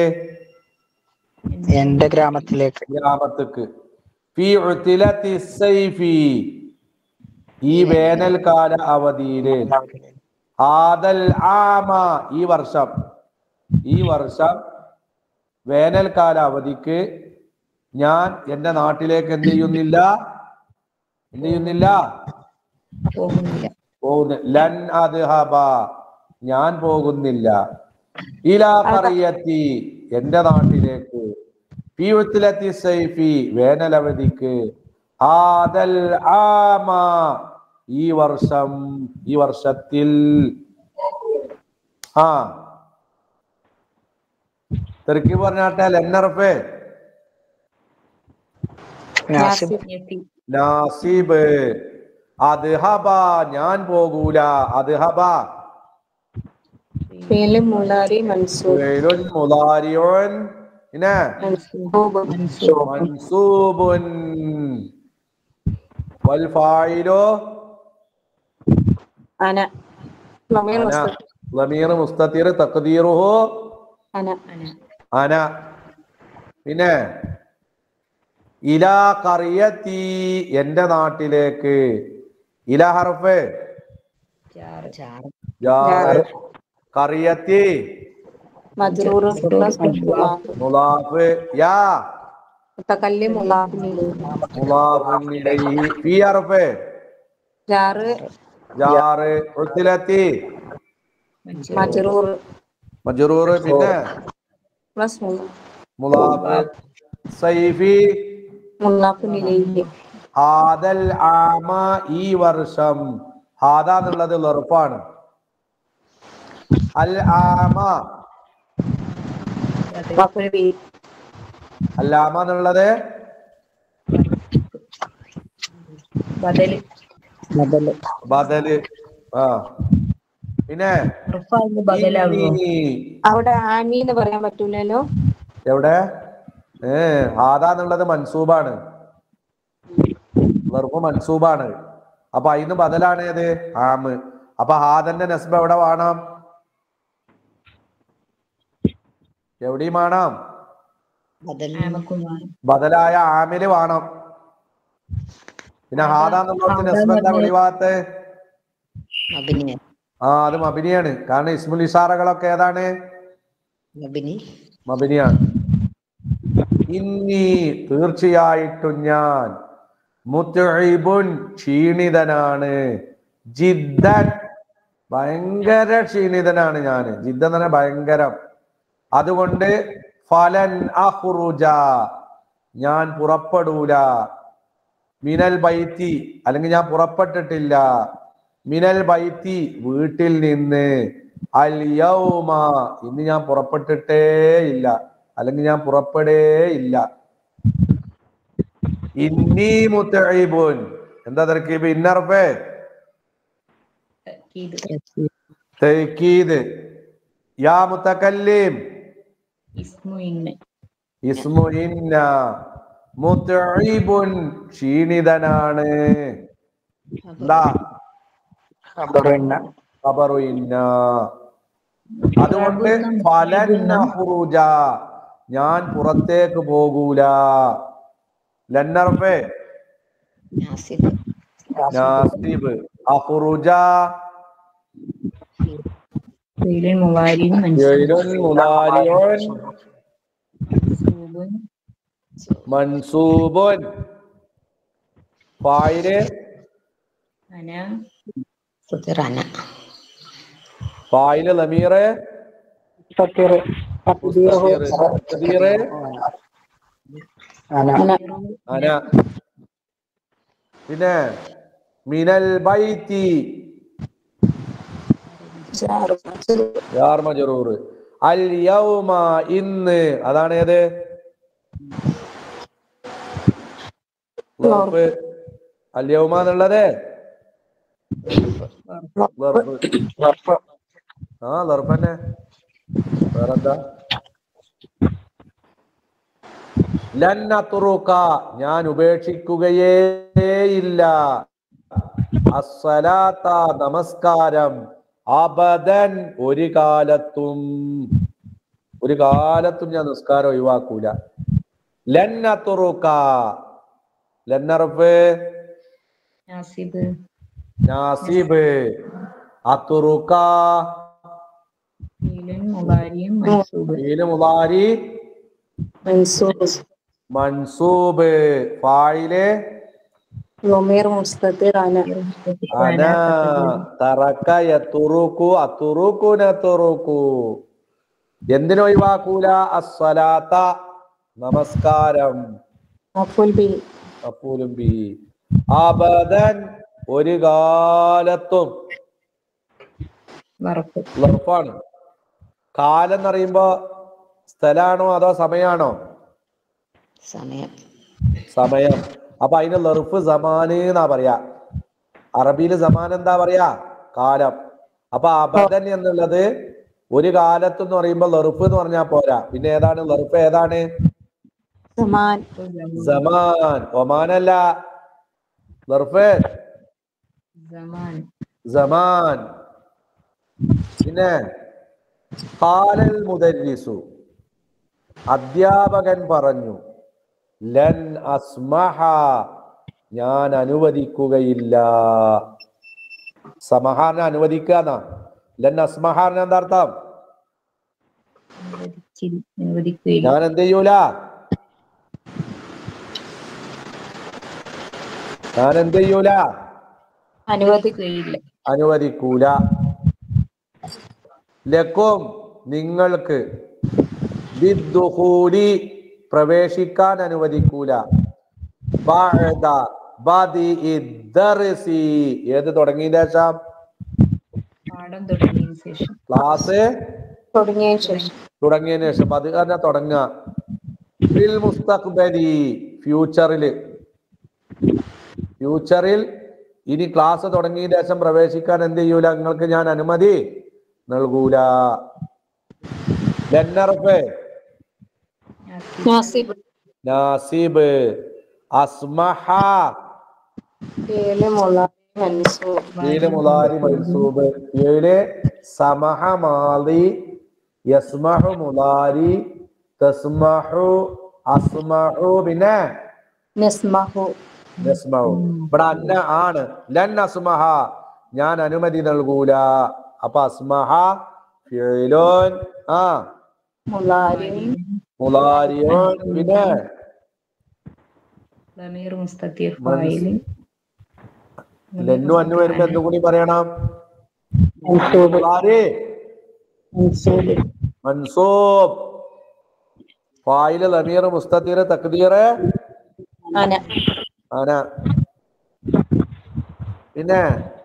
എന്റെ ഗ്രാമത്തിലേക്ക് ഗ്രാമത്തേക്ക് ഫീ ഉത്തിലത്തി സൈഫി ഈ വേനൽക്കാല അവധിയില് ആദൽ ആമ ഈ വർഷം ഈ വർഷം വേനൽക്കാല അവധിക്ക് ഞാൻ എന്റെ നാട്ടിലേക്ക് എന്ത് ചെയ്യുന്നില്ല എന്ത് ചെയ്യുന്നില്ല പോകുന്നില്ല പോകുന്ന ലൻ അദ്ഹബ ഞാൻ പോകുന്നില്ല ഇലാ പറയത്തി എന്റെ നാട്ടിലേക്ക് പീവത്തിലെത്തി സൈഫി വേനലവധിക്ക് ആദൽ ആമ ഈ വർഷം ഈ വർഷത്തിൽ ആ തെറുക്കി പറഞ്ഞാട്ടെ ലെന്നറഫേ നാസിബ് നാസിബ് അദ്ഹബ ഞാൻ പോകൂല അദ്ഹബ ഫീല് മുളാരി മൻസൂർ ഫിഅലുൻ മുദാരിഉൻ പിന്നെ മൻസൂബ് മൻസൂബുൻ വൽ ഫായിലു അന ലമീർ അന മുസ്തഖിൽ. ളമീർ മുസ്തതിർ തഖ്ദീറുഹു അന അന പിന്നെ ഇലാ കറിയത്തി എന്റെ നാട്ടിലേക്ക് ഇല ഹർഫ് ജാർ കറിയത്തി മജ്റൂർ പ്ലസ് മുലാഫ്. മുലാഫ് യാ മുത്തക്കല്ലി മുലാബിനി മുളാഫുൻ ഇലൈഹി ഫീ അർഫ് ജാറ് ജാറ് ഉത്തിലത്തി മജറൂർ മജ്റൂർ പിന്നെ പ്ലസ് മുളാഫ് സൈഫി മുല്ലാഫിനിലേക്ക് ഹാദൽ ആമ ഈ വർഷം ഹാദ എന്നുള്ളത് ലറുഫാണ് അൽ ആമ അല്ലാമ എന്നുള്ളത് ബദല് മുതല് ബദല് ആ പിന്നെ ഇന്നി. അവിടെ ആമി എന്ന് പറയാൻ പറ്റൂലല്ലോ എവിടെ ഏ ഹാദ എന്നുള്ളത് മൻസൂബാണ് വെറുപ്പ് മൻസൂബാണ് അപ്പൊ അതിന് ബദലാണ് ഏത് ആമ് അപ്പൊ ഹാദന്റെ നസ്ബ എവിടെ വേണം എവിടെയും വേണം ബദലായ ആമില് വേണം പിന്നെ ഹാദ എന്നുള്ളത് നസ്ബ എന്താ വെളിവാത്ത് അഭിനയ ആ അത് മബിനിയാണ് കാരണം ഇസ്മുൽ ഇഷാറകളൊക്കെ ഏതാണ് അഭിനി മബിനിയാണ് ഇന്നി തീർച്ചയായിട്ടും ഞാൻ മുത്തഇബുൻ ക്ഷീണിതനാണ് ജിദ്ദൻ ഭയങ്കര ക്ഷീണിതനാണ് ഞാൻ ജിദ്ദൻ എന്ന് പറഞ്ഞാൽ ഭയങ്കരം അതുകൊണ്ട് ഫലൻ അഹ്റുജ ഞാൻ പുറപ്പെടൂല മിനൽ ബൈത്തി അല്ലെങ്കിൽ ഞാൻ പുറപ്പെട്ടിട്ടില്ല മിനൽ ബൈത്തി വീട്ടിൽ നിന്ന് അൽ യൗമ ഇന്ന് ഞാൻ പുറപ്പെട്ടിട്ടേ ഇല്ല അല്ലെങ്കിൽ ഞാൻ പുറപ്പെടേ ഇല്ല ഇന്നി മുത്തഇബുൻ എന്താ തർക്കീബ് ഇന്നർഫേ തൗക്കീദ് യാ മുത്തകല്ലിം ഇസ്മു ഇന്ന മുത്തഇബുൻ ക്ഷീണിതനാണ് എന്താ ഖബറുന്ന ഖബറു ഇന്ന അതുകൊണ്ട് ഫലന്നഹുറുജ ഞാൻ പുറത്തേക്ക് പോകൂല ലന്നർഫേ നാസിബ് അഹുറുജ ജയിലുൻ മുലാരിയുൻ മൻസൂബുൻ ഫായില് റന ഫായില് ലമീറ് ഫക്കീർ മുസ്തഖിറ്, തഖ്ദീറ്, അന അന പിന്നെ മിനൽ ബൈത്തി യാർ മജറൂർ അൽ യൗമ ഇന്ന് അതാണ് ഏത് ലർഫ്. അൽ യൗമ എന്നുള്ളത് ലർഫ്. ആ ലർഫ് തന്നെ വേറെന്താ ലന്നത്തുറുക്ക ഞാൻ ഉപേക്ഷിക്കുകയേ ഇല്ല അസ്സലാത്ത നമസ്കാരം അബദൻ ഒരു കാലത്തും ഒരു കാലത്തും ഞാൻ നിസ്കാരം ഒഴിവാക്കൂല ലന്നത്തുറുക്ക ലന്നറഫ് നാസിബ് അത്തുറുക്ക ഫീല് മുളാരി മൻസൂബ് മൻസൂബ് ഫായില് ലൊമീർ മുസ്തത്തിർ അന അന തറക്ക യത്തുറുക്കു അത്തുറുക്കു നത്തുറുക്കു എന്തിനൊഴിവാക്കൂല അസ്വലാത്ത നമസ്കാരം മഫുൽ ബി അപ്പൂലും ബി അബദൻ ഒരു കാലത്തും ലർഫാണ് കാലം എന്ന് പറയുമ്പോ സ്ഥലാണോ അതോ സമയാണോ സമയം സമയം അപ്പൊ അതിന് ലർഫ് സമാന് എന്നാ പറയാ അറബിയില് സമാൻ എന്താ പറയാ കാലം അപ്പൊ അബദൻ എന്നുള്ളത് ഒരു കാലത്ത് എന്ന് പറയുമ്പോ ലർഫ് എന്ന് പറഞ്ഞാൽ പോരാ പിന്നെ ഏതാണ് ലർഫ് ഏതാണ് സമാൻ സമാൻ ഒമാനല്ല ലർഫ് സമാൻ പിന്നെ ഖാലൽ മുദരിസു അധ്യാപകൻ പറഞ്ഞു ലൻ അസ്മഹ ഞാൻ അനുവദിക്കുകയില്ല സമഹാറിനെ അനുവദിക്കുക എന്നാ ലൻ അസ്മഹാറിന് എന്താ അർത്ഥം ഞാൻ എന്ത് ചെയ്യൂല ഞാൻ എന്ത് ചെയ്യൂല അനുവദിക്കുകയില്ല അനുവദിക്കൂല ലക്കും നിങ്ങൾക്ക് ബിദ്ദുഖൂലി പ്രവേശിക്കാൻ അനുവദിക്കൂല ബഅദ ബദിഇ ദർസി ഏത് തുടങ്ങിയതിന് ശേഷം പാഠം തുടങ്ങിയതിനു ശേഷം ക്ലാസ് തുടങ്ങിയതിനു ശേഷം തുടങ്ങിയതിന് ശേഷം അത് തന്നെ തുടങ്ങുക ഫിൽ മുസ്തഖ്ബലി ഫ്യൂച്ചറിൽ ഫ്യൂച്ചറിൽ ഇനി ക്ലാസ് തുടങ്ങിയതിന് ശേഷം പ്രവേശിക്കാൻ എന്ത് ചെയ്യൂല നിങ്ങൾക്ക് ഞാൻ അനുമതി നൽകൂല ലന്നർഫ് നാസിബ് നാസിബ് അസ്മഹ ഫീല് മുളാരി മൻസൂബ് ഫീല് മുലാരി മൻസൂബ് ഏഴ് സമഹ മാലി യസ്മഹു മുലാരി തസ്മഹു അസ്മഹു പിന്നെ നസ്മഹു നസ്മഹു ഇവിടെ അന്ന ആണ് ലൻ അസ്മഹ ഞാൻ അനുമതി നൽകൂല അപ്പൊ അസ്മഹ ഫിഅലുൻ ആ മുളാരി മുലാരിയോൻ പിന്നെ ضمير مستتر മനസ്- فاعل ലെന്നു അന്നു വരുമ്പോ എന്തും കൂടി പറയണം മൻസൂബ് മുലാരി മൻസൂബ് മൻസൂബ് ഫായില് ലമീർ മുസ്തത്തീർ തക്ദീർ أنا അന പിന്നെ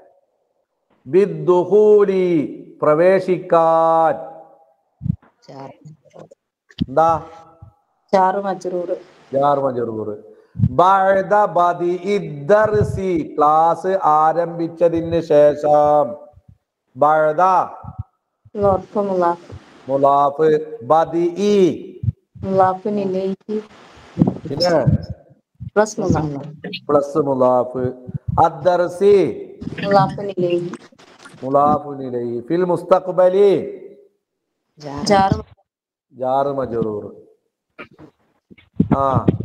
ബിദ്ദുഖൂലി പ്രവേശിക്കാൻ ചാർ എന്താ جار مجرور ജാർ മജറൂർ ബഅദ ബദിഇ ദർസി ക്ലാസ് ആരംഭിച്ചതിന് ശേഷം ബഅദ ظرف مضاف മുലാഫ് ബദിഇ مضاف إليه പിന്നെ بلس مضاف പ്ലസ് മുലാഫ് അദ്ദർസി مضاف إليه മുലാഫുൻ ഇലൈഹി ഫിൽ മുസ്തഖ്ബലി ജാർ جار ജാർ മജറൂർ ആ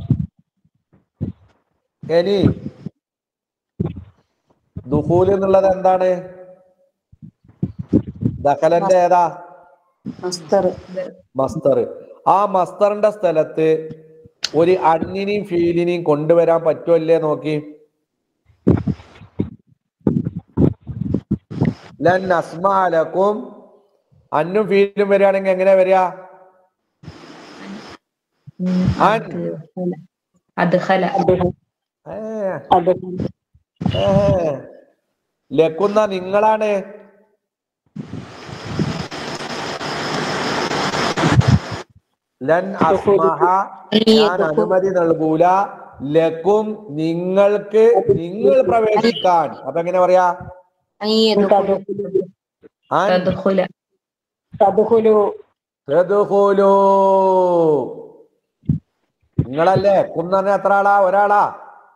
ഇനി ദുഖൂൽ എന്നുള്ളത് എന്താണ് ദഖലന്റെ ഏതാ مصدر മസ്തർ ആ മസ്തറിന്റെ സ്ഥലത്ത് ഒരു അന്നിനെയും ഫീലിനെയും കൊണ്ടുവരാൻ പറ്റുമല്ലേ നോക്കി ലൻ അസ്മാലക്കും അന്നും ഫീലും വരികയാണെങ്കിൽ എങ്ങനെ വരിക അൻ أدخل ഏ, അത് ഏ. ലക്കുന്ന നിങ്ങളാണ് ലൻ അസ്മഹ ഞാൻ അനുമതി നൽകൂല ലക്കും നിങ്ങൾക്ക് നിങ്ങൾ പ്രവേശിക്കാൻ അപ്പൊ എങ്ങനെ പറയാ أن يدخل അൻ تدخل തദ്ഖുലു തദ്ഖുലൂ. നിങ്ങളല്ലേ കുന്നറിന് എത്ര ആളാ ഒരാളാ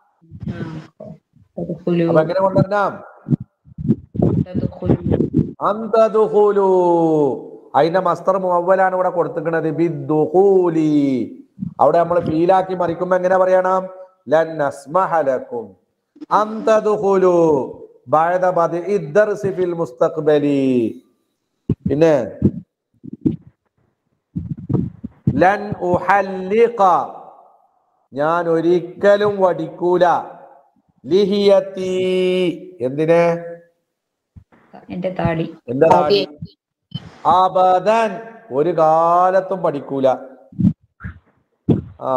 تدخل അപ്പൊ എങ്ങനെ കൊണ്ടുവരണം تدخل അന്തദുഖുലു അതിന്റെ മസ്തർ മുവ്വലാണ് ഇവിടെ കൊടുത്തിരിക്കുന്നത് ബിദ്ദുഖൂലി അവിടെ നമ്മൾ ഫീലാക്കി മറിക്കുമ്പോ എങ്ങനെ പറയണം ലൻ നസ്മഹ ലക്കും അന്തദുഖുലു ബഅദ ബദിഇ ദർസി ഫിൽ മുസ്തഖ്ബലി പിന്നെ ലൻ ഉഹല്ലിഖ ഞാൻ ഒരിക്കലും വടിക്കൂല ലിഹിയത്തി എന്തിനെ എന്റെ താടി എന്താ താടി? അബദൻ ഒരു കാലത്തും പഠിക്കൂല ആ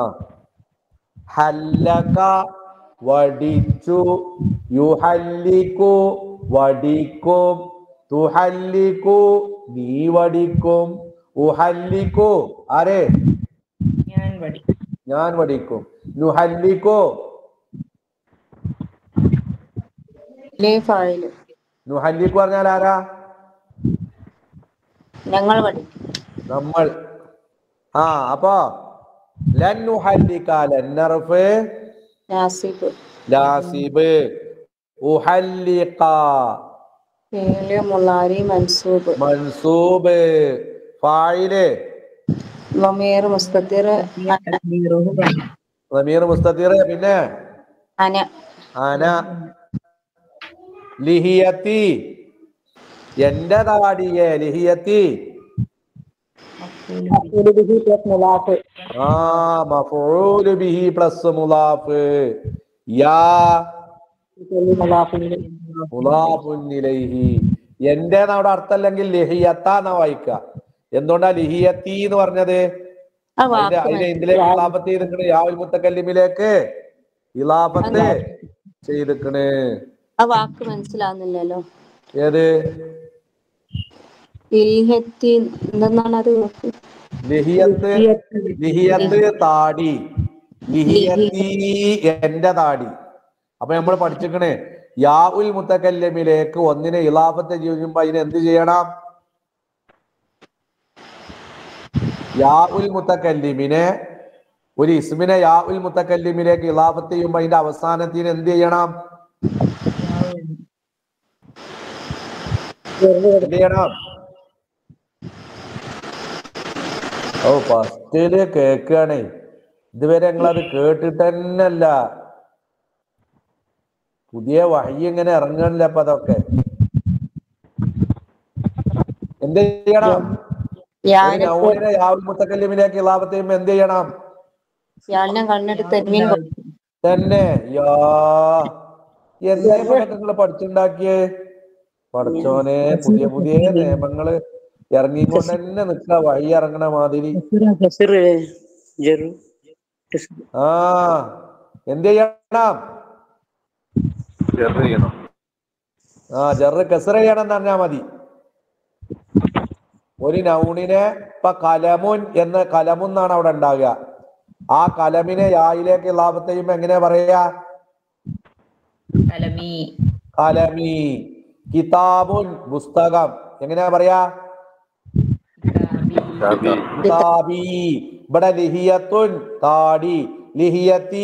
ഹല്ലക വടിച്ചു യുഹല്ലിക്കു വടിക്കും തുഹല്ലിക്കു നീ വടിക്കും ഉഹല്ലിക്കു ആരെ ഞാൻ വടി ഞാൻ വടിക്കും നുഹല്ലിക്കു ലേ ഫായില് നുഹല്ലിക്കു പറഞ്ഞാൽ ആരാ ഞങ്ങൾ വടി നമ്മൾ ആ അപ്പൊ ലൻ നുഹല്ലിക ലന്നർഫ് നാസിബ് ലാസിബ് ഉഹല്ലിക ഫീല് മുളാരി മൻസൂബ് മൻസൂബ് ഫായില് ضمير مستتر റമീർ മുസ്തത്തിർ പിന്നെ أنا അന ലിഹിയത്തി എന്റെ താടിയെ ലിഹിയത്തി മഫ്ഊലു ബിഹി പ്ലസ് മുലാഫ് ആ മഫൂല് ബിഹി പ്ലസ് മുലാഫ് യാ മുലാഫുൻ ഇലൈഹി എന്റെ അവിടെ അർത്ഥമല്ലെങ്കിൽ ലിഹിയത്ത എന്നാ വായിക്ക എന്തുകൊണ്ടാ ലിഹിയത്തി എന്ന് പറഞ്ഞത് ആ അതിന്റെ വാക്ക് അതിന്റെ എന്തിലെ ഇലാപത്ത് ചെയ്തിക്കണ് യാവുൽ മുത്തക്കല്ലിമിലേക്ക് ഇലാപത്ത് ചെയ്തിക്കണ് ആ വാക്ക് മനസ്സിലാവുന്നില്ലല്ലോ ഏത് ഇൽഹത്തി എന്തെന്നാണ് അത് വാക്ക് ലിഹിയത്ത് ലിഹിയത്ത് താടി ലിഹിയത്തി എന്റെ താടി അപ്പൊ നമ്മൾ പഠിച്ചിക്കണേ യാ ഉൽ മുത്തക്കല്ലിമിലേക്ക് ഒന്നിനെ ഇലാഫത്ത് ചെയ്യുമ്പോ അതിന് എന്ത് ചെയ്യണം യാ ഉൽ മുത്തക്കല്ലിമിനെ ഒരു ഇസ്മിനെ യാ ഉൽ മുത്തക്കല്ലിമിലേക്ക് ഇലാഫത്ത് ചെയ്യുമ്പോ അതിന്റെ അവസാനത്തിന് എന്ത് ചെയ്യണം എന്ത് ചെയ്യണം ഓ ഫസ്റ്റില് കേക്കാണേ ഇതുവരെ ഞങ്ങളത് കേട്ടിട്ട് തന്നെയല്ല പുതിയ വഴി ഇങ്ങനെ ഇറങ്ങണില്ല അപ്പൊ അതൊക്കെ എന്ത് ചെയ്യണം ഒരു ഞാന് നൗനിനെ യാവുൽ മുത്തക്കല്ലിമിലേക്ക് ഇലാഫത്ത് ചെയ്യുമ്പോ എന്ത് ചെയ്യണം ഞാനെ കണ്ണെടുത്ത് തന്നെയും തന്നെ യാ എന്തേ നിങ്ങൾ പഠിച്ചുണ്ടാക്കിയേ പഠിച്ചോനെ പുതിയ പുതിയ നിയമങ്ങള് ഇറങ്ങിക്കൊണ്ട് തന്നെ നിക്ക വഴി ഇറങ്ങണ മാതിരി ആ എന്ത് ചെയ്യണം ചെറു ചെയ്യണം ആ ചെറു കസറ ചെയ്യണം എന്ന് പറഞ്ഞാ മതി ഒരു നൗണിനെ ഇപ്പൊ കലമുൻ എന്ന് കലമുൻ എന്നാണ് അവിടെ ഉണ്ടാകുക ആ കലമിനെ യായിലേക്ക് ലാഭത്ത് ചെയ്യുമ്പോ എങ്ങനെയാ പറയാ കലമി കലമി കിതാബുൻ പുസ്തകം എങ്ങനെയാ പറയാ ഷാബി കിതാബി ഇവിടെ ലിഹിയത്തുൻ താടി ലിഹിയത്തി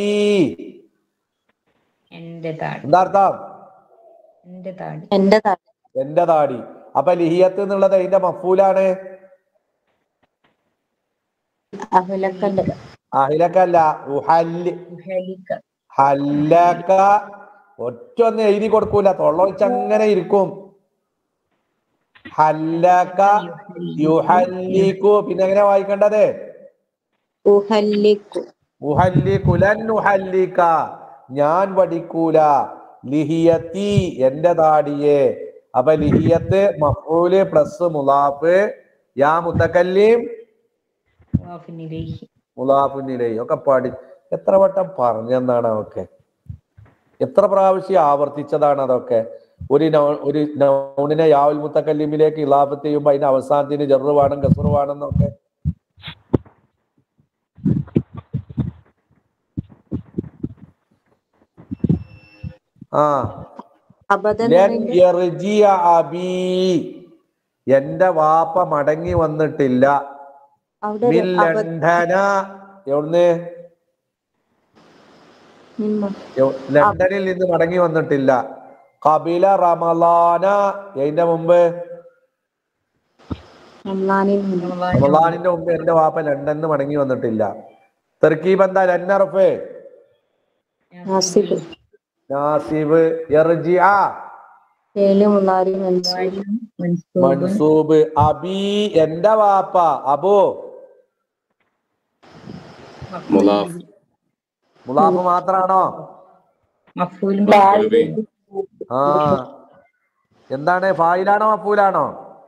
എന്റെ താടി എന്താ അർത്ഥം എന്റെ താടി എന്റെ താടി എന്റെ താടി അപ്പൊ ലിഹിയത്ത് എന്നുള്ളത് അതിന്റെ മഫൂലാണ് അഹലക്കന്റെ അഹിലക്കല്ല ഉഹല്ല് ഉഹലിക ഹല്ലക്ക ഒറ്റ ഒന്ന് എഴുതി കൊടുക്കൂല തൊള്ളൊഴിച്ച് അങ്ങനെ ഇരിക്കും ഹല്ലക്ക യുഹല്ലിക്കു പിന്നെ എങ്ങനെ വായിക്കേണ്ടത് ഉഹല്ലിക്കു ഉഹല്ലിക്കുലൻ ഉഹല്ലിക്ക ഞാൻ പഠിക്കൂല ലിഹിയത്തി എന്റെ താടിയെ അപ്പൊ ലിഹിയത്ത് മഫൂല് പ്ലസ് മുലാഫ് യാ മുത്തക്കല്ലിം മുവാഫിനിലേഹി മുലാഫുനിലേ ഒക്കെ പഠി എത്ര വട്ടം പറഞ്ഞെന്നാണ് അവക്കെ എത്ര പ്രാവശ്യം ആവർത്തിച്ചതാണ് അതൊക്കെ ഒരു നൗ ഒരു നൗണിനെ യാവുൽ മുത്തക്കല്ലിമിലേക്ക് ഇലാഫത്ത് ചെയ്യുമ്പോ അതിന്റെ അവസാനത്തിന് ജറു വേണം കസറു വേണമെന്നൊക്കെ ആ അബദൻ ലൻ യർജിയ അബീ എന്റെ വാപ്പ മടങ്ങി വന്നിട്ടില്ല അവിടെ മിൻ ഒരു അബദ് ലണ്ടന എവിടുന്ന് മിമ്മ. യോ- ലണ്ടനിൽ നിന്ന് മടങ്ങി വന്നിട്ടില്ല കപില റമലാന അതിന്റെ മുമ്പ് റംലാനിൽ നിന്ന് റമലാനിന്റെ മുമ്പ് എന്റെ വാപ്പ ലണ്ടനിൽ നിന്ന് മടങ്ങി വന്നിട്ടില്ല തെർക്കീബ് എന്താ ലന്നറഫ് നാസിബ് നാസിബ് എർജിഅ ഏല് മുന്നാരി മൻസൂബ് മൻസൂബ് മൻസൂബ് അബി എന്റെ വാപ്പ അബു മുലാഫ് മുലാഫ് മാത്രാണോ മഫൂലും മഫ്ഊലുബി ആ എന്താണ് ഫായിലാണോ മഫൂലാണോ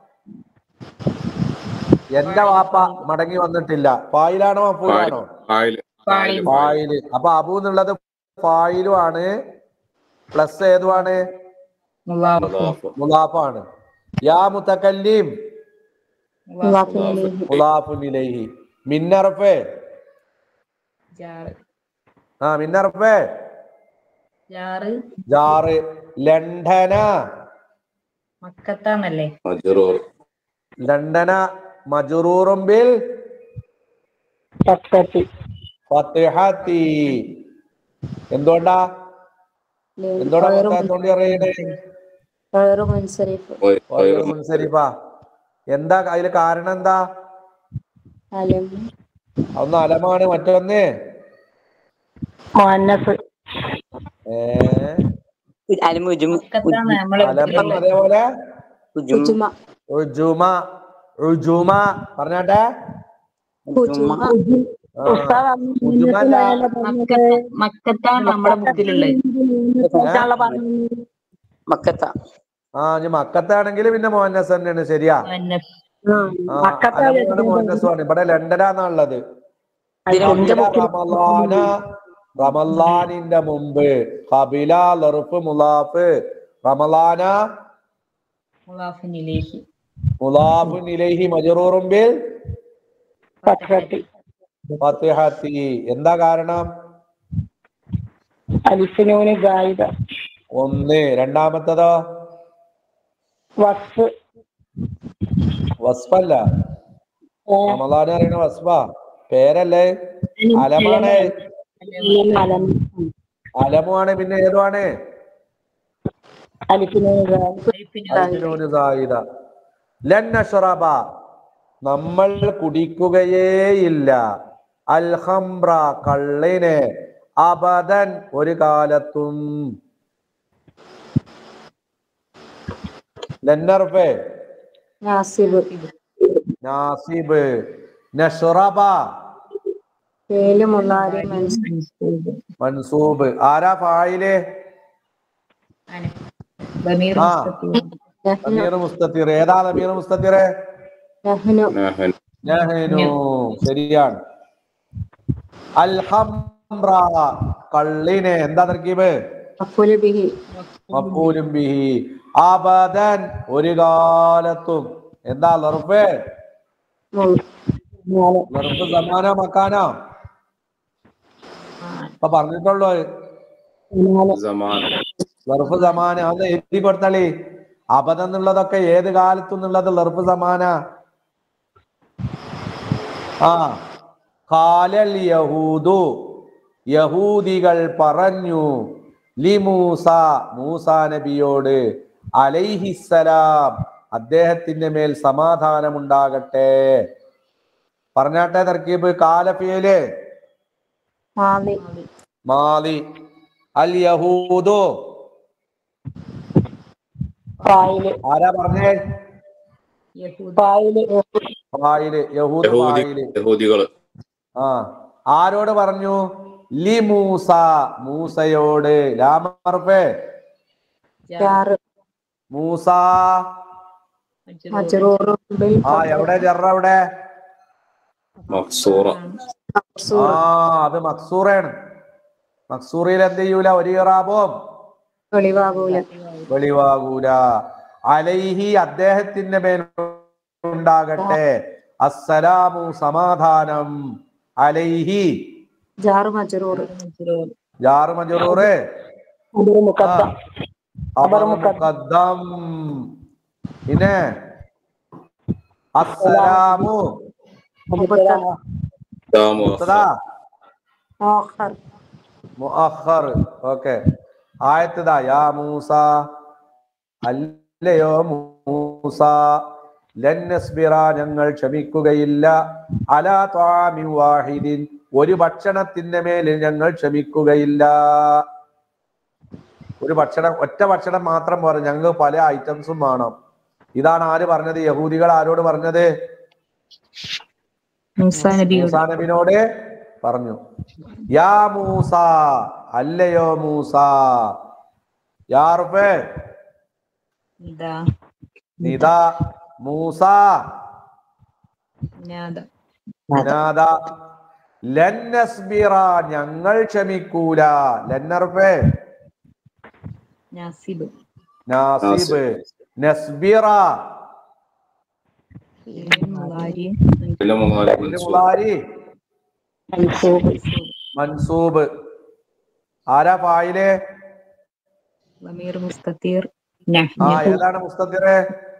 എന്റെ വാപ്പ മടങ്ങി വന്നിട്ടില്ല ഫായിലാണോ മഫൂലാണോ ഫായിൽ ഫായിൽ ഫായില് അപ്പൊ അബു എന്നുള്ളത് ഫായിലും ആണ് പ്ലസ് ഏതുമാണ് മുവാഫ് മുലാഫ് മുലാഫാണ് യാ മുത്തക്കല്ലിം മുവാഫിനിലേഹി മുലാഫുൻ ഇലൈഹി മിന്നറഫേ ജാറ് ആ മിന്നറഫേ ജാറ് ജാറ് ലണ്ടന മക്കത്താന്നല്ലേ മജ്റൂർ ലണ്ടന മജറൂറും ബിൽ സത്തത്തി ഫത്തിഹത്തി എന്തുകൊണ്ടാ എന്തുകൊണ്ടാ പത്താത്തോണ്ട് പറയണേ വേറെ മുൻസരിഫ് ഓരോ മുൻസരിഫാ എന്താ അതില് കാരണം എന്താ അലം ഒന്ന് അലമാണ് മറ്റൊന്ന് മുഅന്നസ് ഏ മക്കത്താണ് നമ്മളെ അലമും അതേപോലെ ഹുജുമ ഉജുമ ഉജുമ പറഞ്ഞാട്ടെ ഹുജുമ ആ, ഉസ്താദ് അന്ന് മുജുമല. മുന്നൂറ്റിനാലല്ലേ പറഞ്ഞത്? മക്കത്ത മക്കത്താണ് നമ്മുടെ ബുക്കിലുള്ളത് മുന്നൂറ്റാണല്ലോ പറഞ്ഞത്. മക്കത്ത ആ ഇനി മക്കത്താണെങ്കിൽ പിന്നെ മോഹനസ് തന്നെയാണ് ശരിയാ മുഅന്നസ്. ആ, ആ മക്കത്തെ അലമാണ് മോഹനസുമാണ് ഇവിടെ ലണ്ടനാന്നുള്ളത് എന്റെ ബുക്കിൽ റമലാന റമലാനിന്റെ മുമ്പ് കബില ലറുഫ് മുലാഫ് റമലാന മുളാഫിൻ ഇലൈഹി. മുലാഫുൻ ഇലൈഹി മജറൂറും ബിൽ പത്രത്തി ഫത്തിഹത്തി എന്താ കാരണം അലിഫിനൂന് ഗായിദ ഒന്ന് രണ്ടാമത്തതോ വസ്ഫ് വസ്ഫല്ല ഏ, റമലാൻ അറിയണ വസ്ഫ പേരല്ലേ അലമാണ് അലം. അലമാണ് പിന്നെ ഏതുമാണ് അലിഫിനൂന് ഗായിദ അലിഫിന് അൽഫിനൂന് സായിദ. ലൻ നശ്റബ നമ്മൾ കുടിക്കുകയേയില്ല അൽഹംറ കള്ളിനെ അബദൻ ഒരു കാലത്തും ലന്നർഫെ നാസിബ് നാസിബ് നഷ്റബ പേല് മുള്ളാരി മനസ്സിൽ മൻസൂബ് ആരാ ഫായില് ആണ്. ബമീർ ആ. മുസ്തഖീം. അമീർ മുസ്തത്തിർ ഏതാ അമീർ മുസ്തത്തിറെ നഹ്നു നഹൻ നഹ്നു ശരിയാണ് അൽഹംറ കള്ളിനെ എന്താ തർക്കീബ് മഫുൽ ബിഹി മഫൂലും ബിഹി അബദൻ ഒരു കാലത്തും എന്താ ലർഫ് മുൾ- ഞാന് ലർഫ് സമാനോ മക്കാനോ ഇപ്പൊ പറഞ്ഞിട്ടുള്ളൂ ഞാന് സമാൻ ലർഫ് സമാന അത് എഴുതി കൊടുത്തളി അബദം എന്നുള്ളതൊക്കെ ഏത് കാലത്തും എന്നുള്ളത് ലർഫ് സമാന ആ കാലൽ യഹൂദു യഹൂദികൾ പറഞ്ഞു ലി മൂസ മൂസ നബിയോട് അലൈഹിസലാം അദ്ദേഹത്തിന്റെ മേൽ സമാധാനമുണ്ടാകട്ടെ പറഞ്ഞാട്ടെ തർക്കീബ് കാലഫിയല് മാലി മാലി അൽ യഹൂദു ഫായില് ആരാ പറഞ്ഞേ യഹൂദ. ഫായില് ഫായില് യഹൂദ് യഹൂദി ഫായില് യഹൂദികള് ആ ആരോട് പറഞ്ഞു ലി മൂസ മൂസയോട് ലാമർഫേ ജാറ് മൂസ മജ്റൂർ. മജ്റൂറും ബിൽ ആ എവിടെ ജറ എവിടെ മക്സൂറ ആ മഖ്സൂർ അത് മക്സൂറാണ് മക്സൂറിൽ എന്ത് ചെയ്യൂല ഒരു ഇറാബും വെളിവാകൂല വെളിവാകൂല അലൈഹി അദ്ദേഹത്തിന്റെ മേൽ ഉണ്ടാകട്ടെ അസ്സലാമു സമാധാനം അലൈഹി ജാറ് മജ്റൂർ മജ്റൂർ. ജാറ് മജറൂറ് അതൊരു മുക്കത്ത ഖബർ മുഖദ്ദം പിന്നെ അസ്സലാമു ദാമു മുബ്തദാ മോഹർ മുഅഖർ ഓക്കെ ആയത്തതാ യാ മൂസ അല്ലയോ മൂസ ലൻ നസ്ബിറ ഞങ്ങൾ ക്ഷമിക്കുകയില്ല അലാ ത്വാമി വാഹിദിൻ ഒരു ഭക്ഷണത്തിന്റെ മേലിൽ ഞങ്ങൾ ക്ഷമിക്കുകയില്ല ഒരു ഭക്ഷണം ഒറ്റ ഭക്ഷണം മാത്രം പോരാ ഞങ്ങൾക്ക് പല ഐറ്റംസും വേണം ഇതാണ് ആര് പറഞ്ഞത് യഹൂദികൾ ആരോട് പറഞ്ഞത് മൂസ നബിയോട് മൂസാ നബിനോട് പറഞ്ഞു യാ മൂസ അല്ലയോ മൂസ യാർഫേ ഇതാ നിതാ മൂസ നാദ നാദ ലന്നസ്ബിറ ഞങ്ങൾ ക്ഷമിക്കൂല ലന്നർഫേ നാസിബ് നാസിബ് നസ്ബിറ ഫീലിൻ മുളാരിയും ഇല്ല മുങ്ങാലി ഫിൽ മൻസൂർ മുളാരി മൻസൂബ് മൻസൂബ് ആരാ ഫായില് ബമീർ മുസ്തത്തീർ ആ ഏതാണ് മുസ്തദിറെ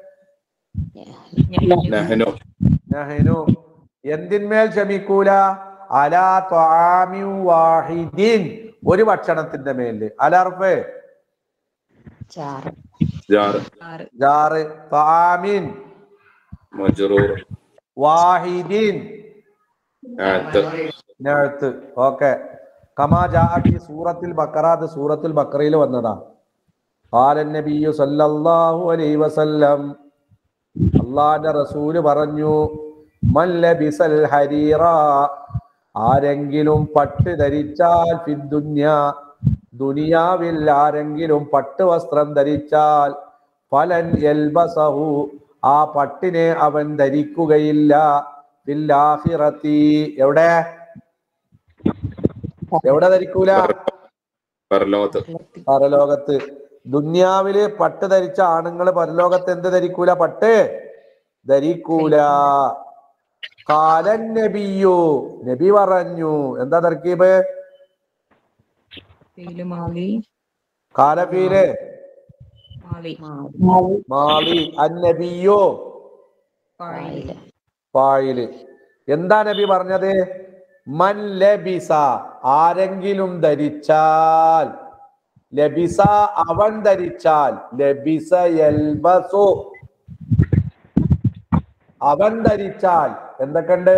നഹനു നഹ്നു എന്തിന്മേൽ ക്ഷമിക്കൂല അലാ ത്വാമി വാഹിദിൻ ഒരു ഭക്ഷണത്തിന്റെ മേല് അലർഫ് ജാറ് ജാറ് ജാറ് ത്വാമിൻ മജ്റൂർ വാഹിദിൻ ആത്ത് നഅത്ത് ഓക്കെ കമാ ജാഅ സൂറത്തിൽ ബക്കറ അത് സൂറത്തുൽ ബക്കറയിൽ വന്നതാ قال النبي صلى الله عليه وسلم അള്ളാന്റെ റസൂല് പറഞ്ഞു മൻ ലബിസൽ ഹരീറ ആരെങ്കിലും പട്ട് ധരിച്ചാൽ ഫിദ്ദുന്യ ദുനിയാവിൽ ആരെങ്കിലും പട്ട് വസ്ത്രം ധരിച്ചാൽ ഫലൻ യൽബസഹു ആ പട്ടിനെ അവൻ ധരിക്കുകയില്ല ഫില്ലാഹിറത്തി എവിടെ എവിടെ ധരിക്കൂല പരലോകത്ത് പരലോകത്ത് ദുന്യാവില് പട്ട് ധരിച്ച ആണുങ്ങൾ പരലോകത്ത് എന്ത് ധരിക്കൂല പട്ട് ധരിക്കൂല കാലൻ നബിയു നബി പറഞ്ഞു എന്താ തർക്കീബ് ഫീല് മാലി കാലഫീല് മാലി മാലി അൻ നബിയോ ഫായില് ഫായില് എന്താ നബി പറഞ്ഞത് മൻ ലബിസ ആരെങ്കിലും ധരിച്ചാൽ ലബിസ അവൻ ധരിച്ചാൽ ലബിസ യൽബസു അവൻ ധരിച്ചാൽ എന്തൊക്കെയുണ്ട്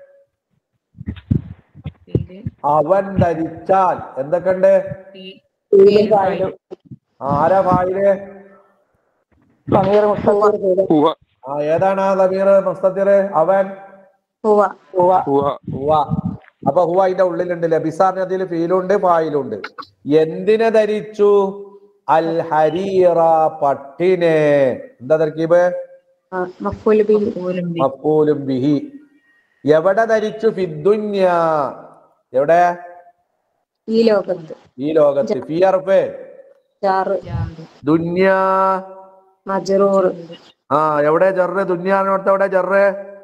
ഫീല് അവൻ ധരിച്ചാൽ എന്തൊക്കെയുണ്ട് ഫീ- ഫീലും ഫായിലും ആരാ ഫായില് സമീർ മുസ്തഫീർ ഫീല് ആ ഏതാണ് ആ സമീർ മുസ്തത്തിർ അവൻ ഹുവ ഹുവ ഹുവ അപ്പൊ ഹുവ അതിന്റെ ഉള്ളിലുണ്ട് ലബിസാറിന് അതിൽ ഫീലുണ്ട് ഫായിലുണ്ട് എന്തിനെ ധരിച്ചു അൽ ഹരീറ പട്ടിനെ എന്താ തർക്കീബ് ആ, മഫ്ഊൽ ബിഹി പോലും ബി- മഫൂലും ബിഹി എവിടെ ധരിച്ചു ഫിദ്ദുന്യ എവിടെ ഈ ലോകത്ത് ഈ ലോകത്ത് ഫി അർഫ് ജാറ് ജാറ് ദുന്യ മജറൂർ ആ എവിടെ ജറ് ദുന്യാനോടത്ത് എവിടെ ജറ്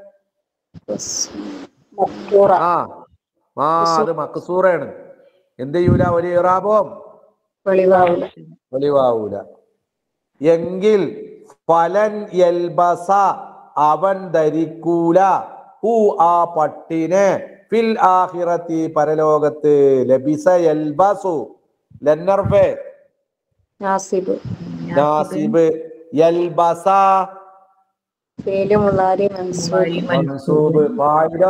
മസ്കൂറ ആ ആ അത് മക്സൂറാണ് എന്ത് ചെയ്യൂല ഒരു ഇറാബോം വെളിവാവില്ല വെളിവാവൂല എങ്കിൽ ഫലൻ യൽബസ അവൻ ധരിക്കൂല ഹു ആ പട്ടിനെ ഫിൽ ആഹിറത്തി പരലോകത്ത് ലബിസ യൽബസു ലന്നർഫെ നാസിബ് നാസിബ് യൽബസ ഫേല് മുളാരി മൻസൂബ് മാലി മൻസൂബ് ഫായില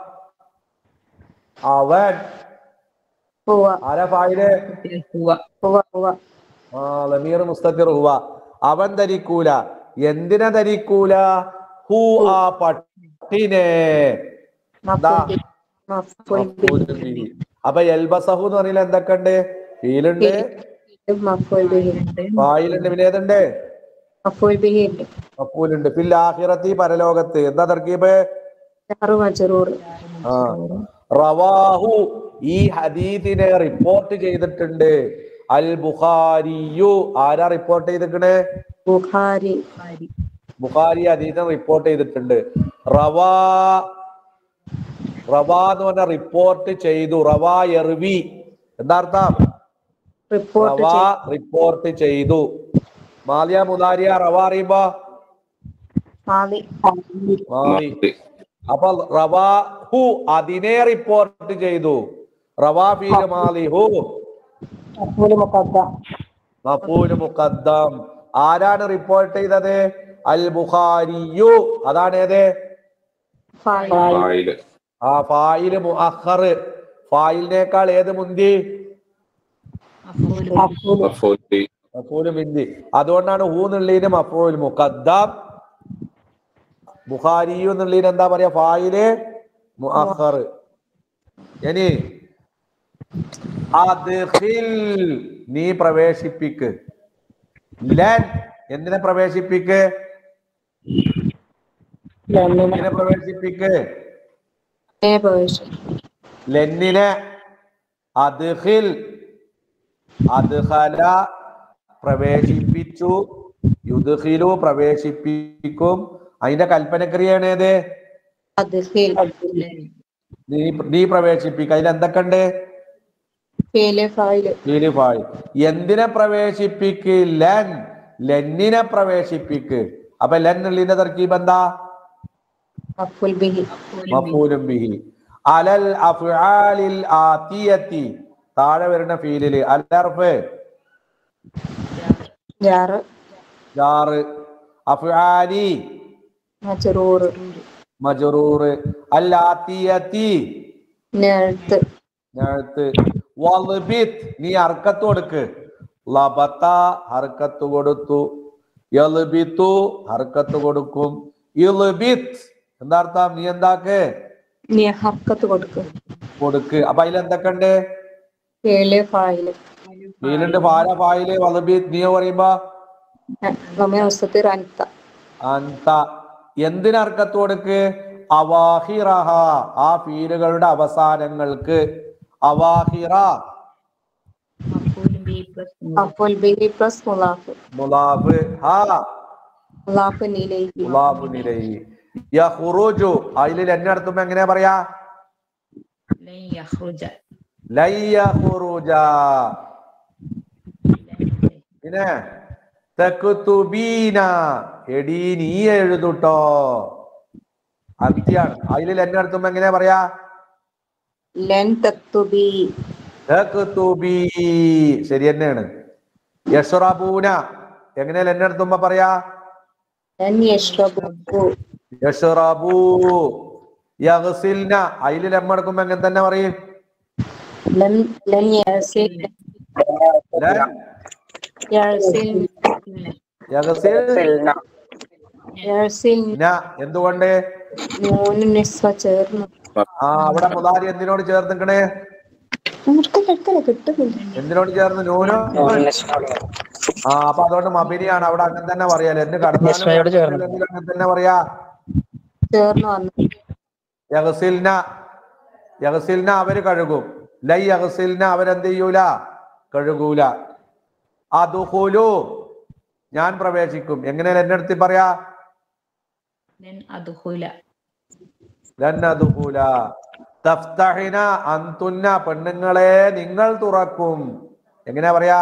അവൻ ഹുവ ആരാ ഫായില് മൻസൂബ് ഹുവ ഹുവ ഹുവ ആ ലമീർ മുസ്തഫിർ ഹുവ അവൻ ധരിക്കൂല എന്തിനെ ധരിക്കൂല ഹു ആ പട്ടിനെ ദാ. മഫ്ഊൽ മഫ്ഊലുൻ ബിഹി. അപ്പൊ എൽബസഹു എന്ന് പറയുന്നത് എന്തൊക്കെയുണ്ട് ഫീലുണ്ട് ബിഹി മഫ്ഊൽ ബിഹി ഫായിലുണ്ട് പിന്നെ ഏതുണ്ട് മഫ്ഊൽ ബിഹി ഉണ്ട് മഫ്ഊലുണ്ട് ഫിൽ ആഖിറത്തി പരലോകത്ത് എന്താ തർക്കീബ് ജാറ് മജറൂർ ആ റവാഹു ഈ ഹദീദിനെ റിപ്പോർട്ട് ചെയ്തിട്ടുണ്ട് അൽ ബുഖാരിയു ആരാ റിപ്പോർട്ട് ചെയ്തിക്കണേ ബുഖാരി ഫാരി ബുഖാരി ഹദീദിനെ റിപ്പോർട്ട് ചെയ്തിട്ടുണ്ട് റവാ റവാ എന്ന് പറഞ്ഞ റിപ്പോർട്ട് ചെയ്തു റവാ എർവി എന്താ അർത്ഥം റിപ്പോർട്ട് റവാ ചെയ്തു റിപ്പോർട്ട് ചെയ്തു മാലിയ മുതാരിയ റവ അറിയുമ്പോ മാലി മാലി അപ്പൊ റവാ ഹു അതിനെ റിപ്പോർട്ട് ചെയ്തു റവാ ഫീൽ മാലി ഹു മസ്കൂല് മുഖദ്ദം മഫൂല് മുഖദ്ദം ആരാണ് റിപ്പോർട്ട് ചെയ്തത് അൽ ബുഖാരിയു അതാണ് ഏത് ഫായിൽ ഫായില് ആ ഫായില് മുഅഖർ ഫായിലിനേക്കാൾ ഏത് മുന്തി മഫ്ഊൽ മസ്കൂല് മഫൂലി മഫൂല് മുന്തി അതുകൊണ്ടാണ് ഹൂ എന്നുള്ളതിന് മഫൂൽ മുഖദ്ദം ബുഖാരിയു എന്നുള്ളതിന് എന്താ പറയാ ഫായില് മുഅഖർ ഇനി അദ്ഖിൽ നീ പ്രവേശിപ്പിക്ക് ലൻ എന്തിനെ പ്രവേശിപ്പിക്ക് ലെന്നിന് എന്തിനെ പ്രവേശിപ്പിക്ക് പ്രവേശം ലെന്നിനെ അദ്ഖിൽ അദ്ഖല പ്രവേശിപ്പിച്ചു യുദ്ഖിലു പ്രവേശിപ്പിക്കും അതിന്റെ കൽപ്പനക്രിയയാണ് ഏത് അദ്ഖിൽ നീ നീ പ്രവേശിപ്പിക്കുക അതിൽ എന്തൊക്കെ ഉണ്ട് ഫേല് ഫായില് ഫീലിഫായി എന്തിനെ പ്രവേശിപ്പിക്ക് ലൻ ലെന്നിനെ പ്രവേശിപ്പിക്ക് അപ്പൊ ലെൻ എന്നുള്ളതിന്റെ തർക്കീബ് എന്താ മഫ്ഊൽ ബിഹി മഫൂലും ബിഹി അലൽ അഫ്ആലിൽ ആതിയത്തി താഴെ വരുന്ന ഫീലില് അല്ലർഫ് ജാറ് ജാറ് അഫ്ആലി മജറൂർ മജ്റൂർ അൽ ആതിയത്തി നേഴ്ത്ത് നേരത്ത് വൽബിത് നീ ഹർക്കത്ത് കൊടുക്ക് ലബത്ത ഹർക്കത്ത് കൊടുത്തു യൽബിത്തു ഹർക്കത്ത് കൊടുക്കും ഇൽബിത് എന്താ അർത്ഥം നീ എന്താക്ക് നീ ഹർക്കത്ത് കൊടുക്കും കൊടുക്ക് അപ്പൊ അതിൽ എന്തൊക്കെ ഉണ്ട് ഏഴ് ഫായില് ഫീലുണ്ട് ഫാര ഫായില് വളബി നീ പറയുമ്പോ നമ്മെ മുസ്തത്തിർ അൻത അന്ത എന്തിനർക്കത്ത് കൊടുക്ക് അവാഹിറഹ ആ ഫീലുകളുടെ അവസാനങ്ങൾക്ക് അവാഹിറ മഫൂലും ബി പ്ലസ് അപ്പോൾ ബി പ്ലസ് മുലാഫ് മുലാഫ് ഹാ മുലാഫ് നിലയിലേക്ക് മുലാഫ് നിലയി യഹ്റുജു അതിൽ എന്നെ നടത്തുമ്പോ എങ്ങനെയാ പറയാ ലൻ യഖ്റുജ ലൈ യഹ്റുജ ലൻ പിന്നെ തക്കുതുബീന എടീ നീ എഴുതുട്ടോ അന്ത്യാണ് അതിൽ എന്നെ നടത്തുമ്പോ എങ്ങനെയാ പറയാ ലൻ തക്തുബി തക്കുതുബീ ശരി തന്നെയാണ് യഷ്റബൂന എങ്ങനെയാ എന്നെ നടത്തുമ്പോ പറയാ ലൻ യഷ്റബു യഷ്റബൂ യഗ്സിൽന അതിൽ ലെമ്മ എടുക്കുമ്പോ എങ്ങനെ തന്നെ പറയും ലൻ ലൻ യസിൽ ലൻ യസിൽ യഗ്സിൽ യസിൽ ന എന്തുകൊണ്ട് മൂന്ന് നിസ്വ ചേർന്നു ആ അവിടെ മുതാരി എന്തിനോട് ചേർന്നിക്കണേ എടുക്കല എടുക്കല കിട്ടുന്നില്ല എന്തിനോട് ചേർന്ന് നൂനോ ആ അപ്പൊ അതുകൊണ്ട് മബിനിയാണ് അവിടെ അങ്ങനെ തന്നെ പറയാലോ എന്ന് കടന്നാലും അങ്ങനെ തന്നെ പറയാ ചേർന്ന് വന്നു യഹസിൽന യഹസിൽന അവര് കഴുകും ലൈ യഹസിൽന അവരെന്ത് ചെയ്യൂല കഴുകൂല അതുഹുലു ഞാൻ പ്രവേശിക്കും എങ്ങനെ എന്നെ അടുത്ത് പറയാ ലൻ അദ്ഖുല ലന്നതുഹുല തഫ്തഹിന അന്തുന്ന പെണ്ണുങ്ങളെ നിങ്ങൾ തുറക്കും എങ്ങനെയാ പറയാ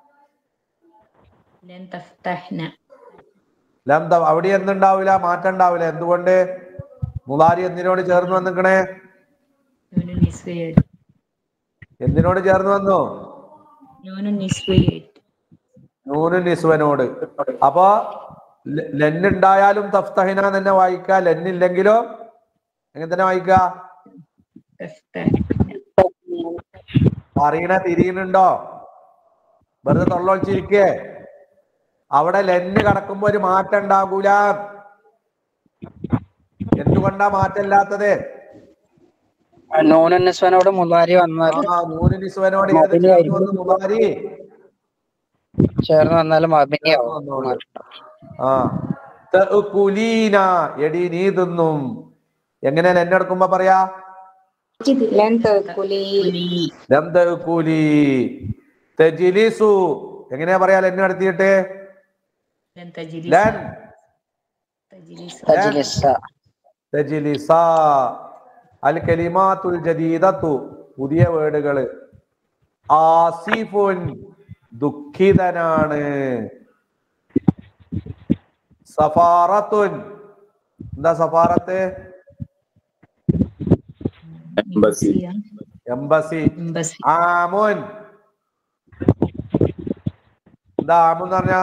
ലൻ തഫ്തഹ്ന ലം ത- അവിടെ എന്തുണ്ടാവില്ല മാറ്റം ഉണ്ടാവില്ല എന്തുകൊണ്ട് മുലാരി എന്തിനോട് ചേർന്ന് വന്നിക്കണേ നൂനു നിസ്വയേറ്റ് എന്തിനോട് ചേർന്ന് വന്നു നൂനു നിസ്വയേറ്റ് നൂന് നിസ്വനോട് അപ്പൊ ല- ലെന്നുണ്ടായാലും തഫ്തഹിന തന്നെ വായിക്ക ലെന്നില്ലെങ്കിലോ എങ്ങനെ തന്നെ വായിക്ക തഫ്തഹ്ന അറിയണ തിരിയുന്നുണ്ടോ വെറുതെ തൊള്ളൊളിച്ചിരിക്കേ അവിടെ ലെന്ന് കടക്കുമ്പോ ഒരു മാറ്റം ഉണ്ടാകൂല എന്തുകൊണ്ടാ മാറ്റമില്ലാത്തത് നൂനസ്വനോട് മുതാരി വന്നാൽ ആ നൂന് നിസ്വനോട് ഏത് മബിനി ചേർന്ന് ആയിരിക്കും. വന്നു മുതാരി ചേർന്ന് വന്നാൽ മബിനിയാവും വന്നോളൂ. ആ തഅ്കുലീന എടി നീ തിന്നും എങ്ങനെ എന്നെ എടുക്കുമ്പോ പറയാ ലൻ തക്കുലി ലം തഅ്കുലി തജ്ലിസു എങ്ങനെയാ പറയാ എന്നെ നടത്തിയിട്ട് ലൻ തജ്ലിസ ലൻ തജ്ലിസ തജ്ലിസ തജ്ലിസ അൽ കലിമാത്തുൽ ജദീദത്തു പുതിയ വേർഡുകള് ആസിഫുൻ ദുഃഖിതനാണ് സഫാറത്തുൻ എന്താ സഫാറത്ത് എംബസി. എംബസി എംബസി ആമുൻ എന്താ ആമു എന്ന് പറഞ്ഞ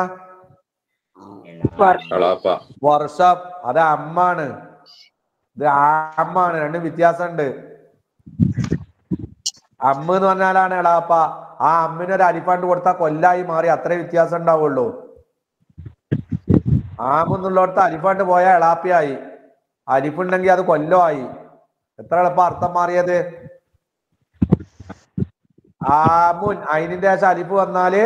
അളാപ്പ വർഷം അത് അമ്മാണ് ഇത് ആമാണ് രണ്ടും വ്യത്യാസമുണ്ട് അമ്മ എന്ന് പറഞ്ഞാലാണ് എളാപ്പ ആ അമ്മിന് ഒരു അലിഫാണ്ട് കൊടുത്താൽ കൊല്ലായി മാറി അത്രേ വ്യത്യാസം ഉണ്ടാവുള്ളൂ ആമെന്നുള്ളടത്ത് അലിഫാണ്ട് പോയാൽ എളാപ്പിയായി അലിഫുണ്ടെങ്കിൽ അത് കൊല്ലമായി എത്ര എളുപ്പം അർത്ഥം മാറിയത് ആമുൻ അതിന്റെ ശേഷം അലിഫ് വന്നാല്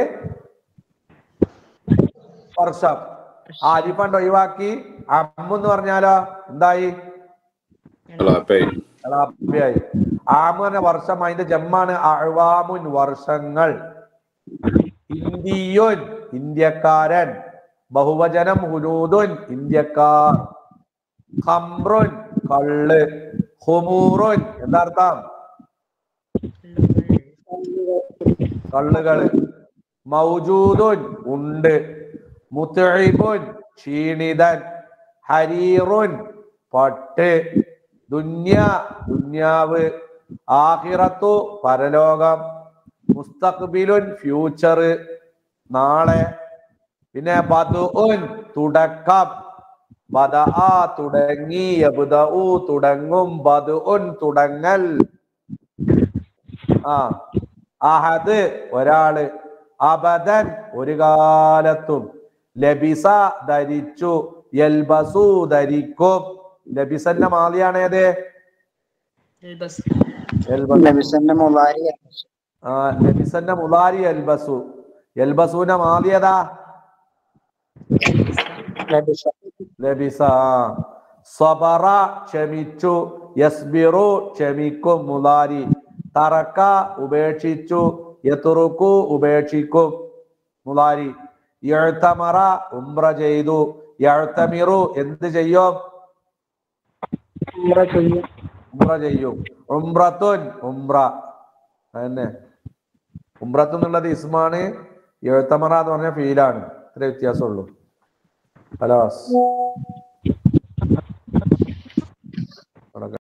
വർഷം ആ അലിഫണ്ട് ഒഴിവാക്കി അമ്മു എന്ന് പറഞ്ഞാലോ എന്തായി അളാപ്പേ എളാപ്പിയായി ആമു എന്ന വർഷം അതിന്റെ ജമ്മാണ് അഴ്വാമുൻ വർഷങ്ങൾ ഇന്ത്യയുൻ ഇന്ത്യക്കാരൻ ബഹുവചനം ഹുലൂദുൻ ഇന്ത്യക്കാർ ഖംറുൻ കള്ള് ഹുമൂറുൻ എന്താ അർത്ഥം കള്ളുകള് മൗജൂദുൻ ഉണ്ട് മുത്തഴിബുൻ ക്ഷീണിതൻ ഹരീറുൻ പട്ട് ദുന്യ ദുന്യാവ് ആഹിറത്തു പരലോകം മുസ്തഖ്ബിലുൻ ഫ്യൂച്ചർ നാളെ പിന്നെ ബദുഉൻ തുടക്കം ബദഅ തുടങ്ങി യബ്ദഉ തുടങ്ങും ബദുഉൻ തുടങ്ങൽ ആ അഹദ് ഒരാള് അബദൻ ഒരു കാലത്തും ലബിസ ധരിച്ചു യൽബസു ധരിക്കും ലബിസന്റെ മാതിയാണേത് എൽബസ് യൽബസു. നബിസന്റെ മുലാരി ആ, ലബിസന്റെ മുലാരി എൽബസു എൽബസൂന്റെ മാതിയതാ ലബിസ ലബിസ സബറ ക്ഷമിച്ചു യസ്ബിറു ക്ഷമിക്കും മുലാരി തറക്ക ഉപേക്ഷിച്ചു യതുറുക്കു ഉപേക്ഷിക്കും മുലാരി യഴുത്തമറ ഉംറ ചെയ്തു യഴുത്തമിറു എന്ത് ചെയ്യും ഉംറ ചെയ്യും ഉംറ ചെയ്യും ഉംറത്തുൻ ഉംറ അതന്നെ ഉംറത്ത് എന്നുള്ളത് ഇസ്മാണ് എഴുത്തമറ എന്ന് പറഞ്ഞ ഫീലാണ് ഇത്ര വ്യത്യാസമുള്ളൂ ഹലോസ്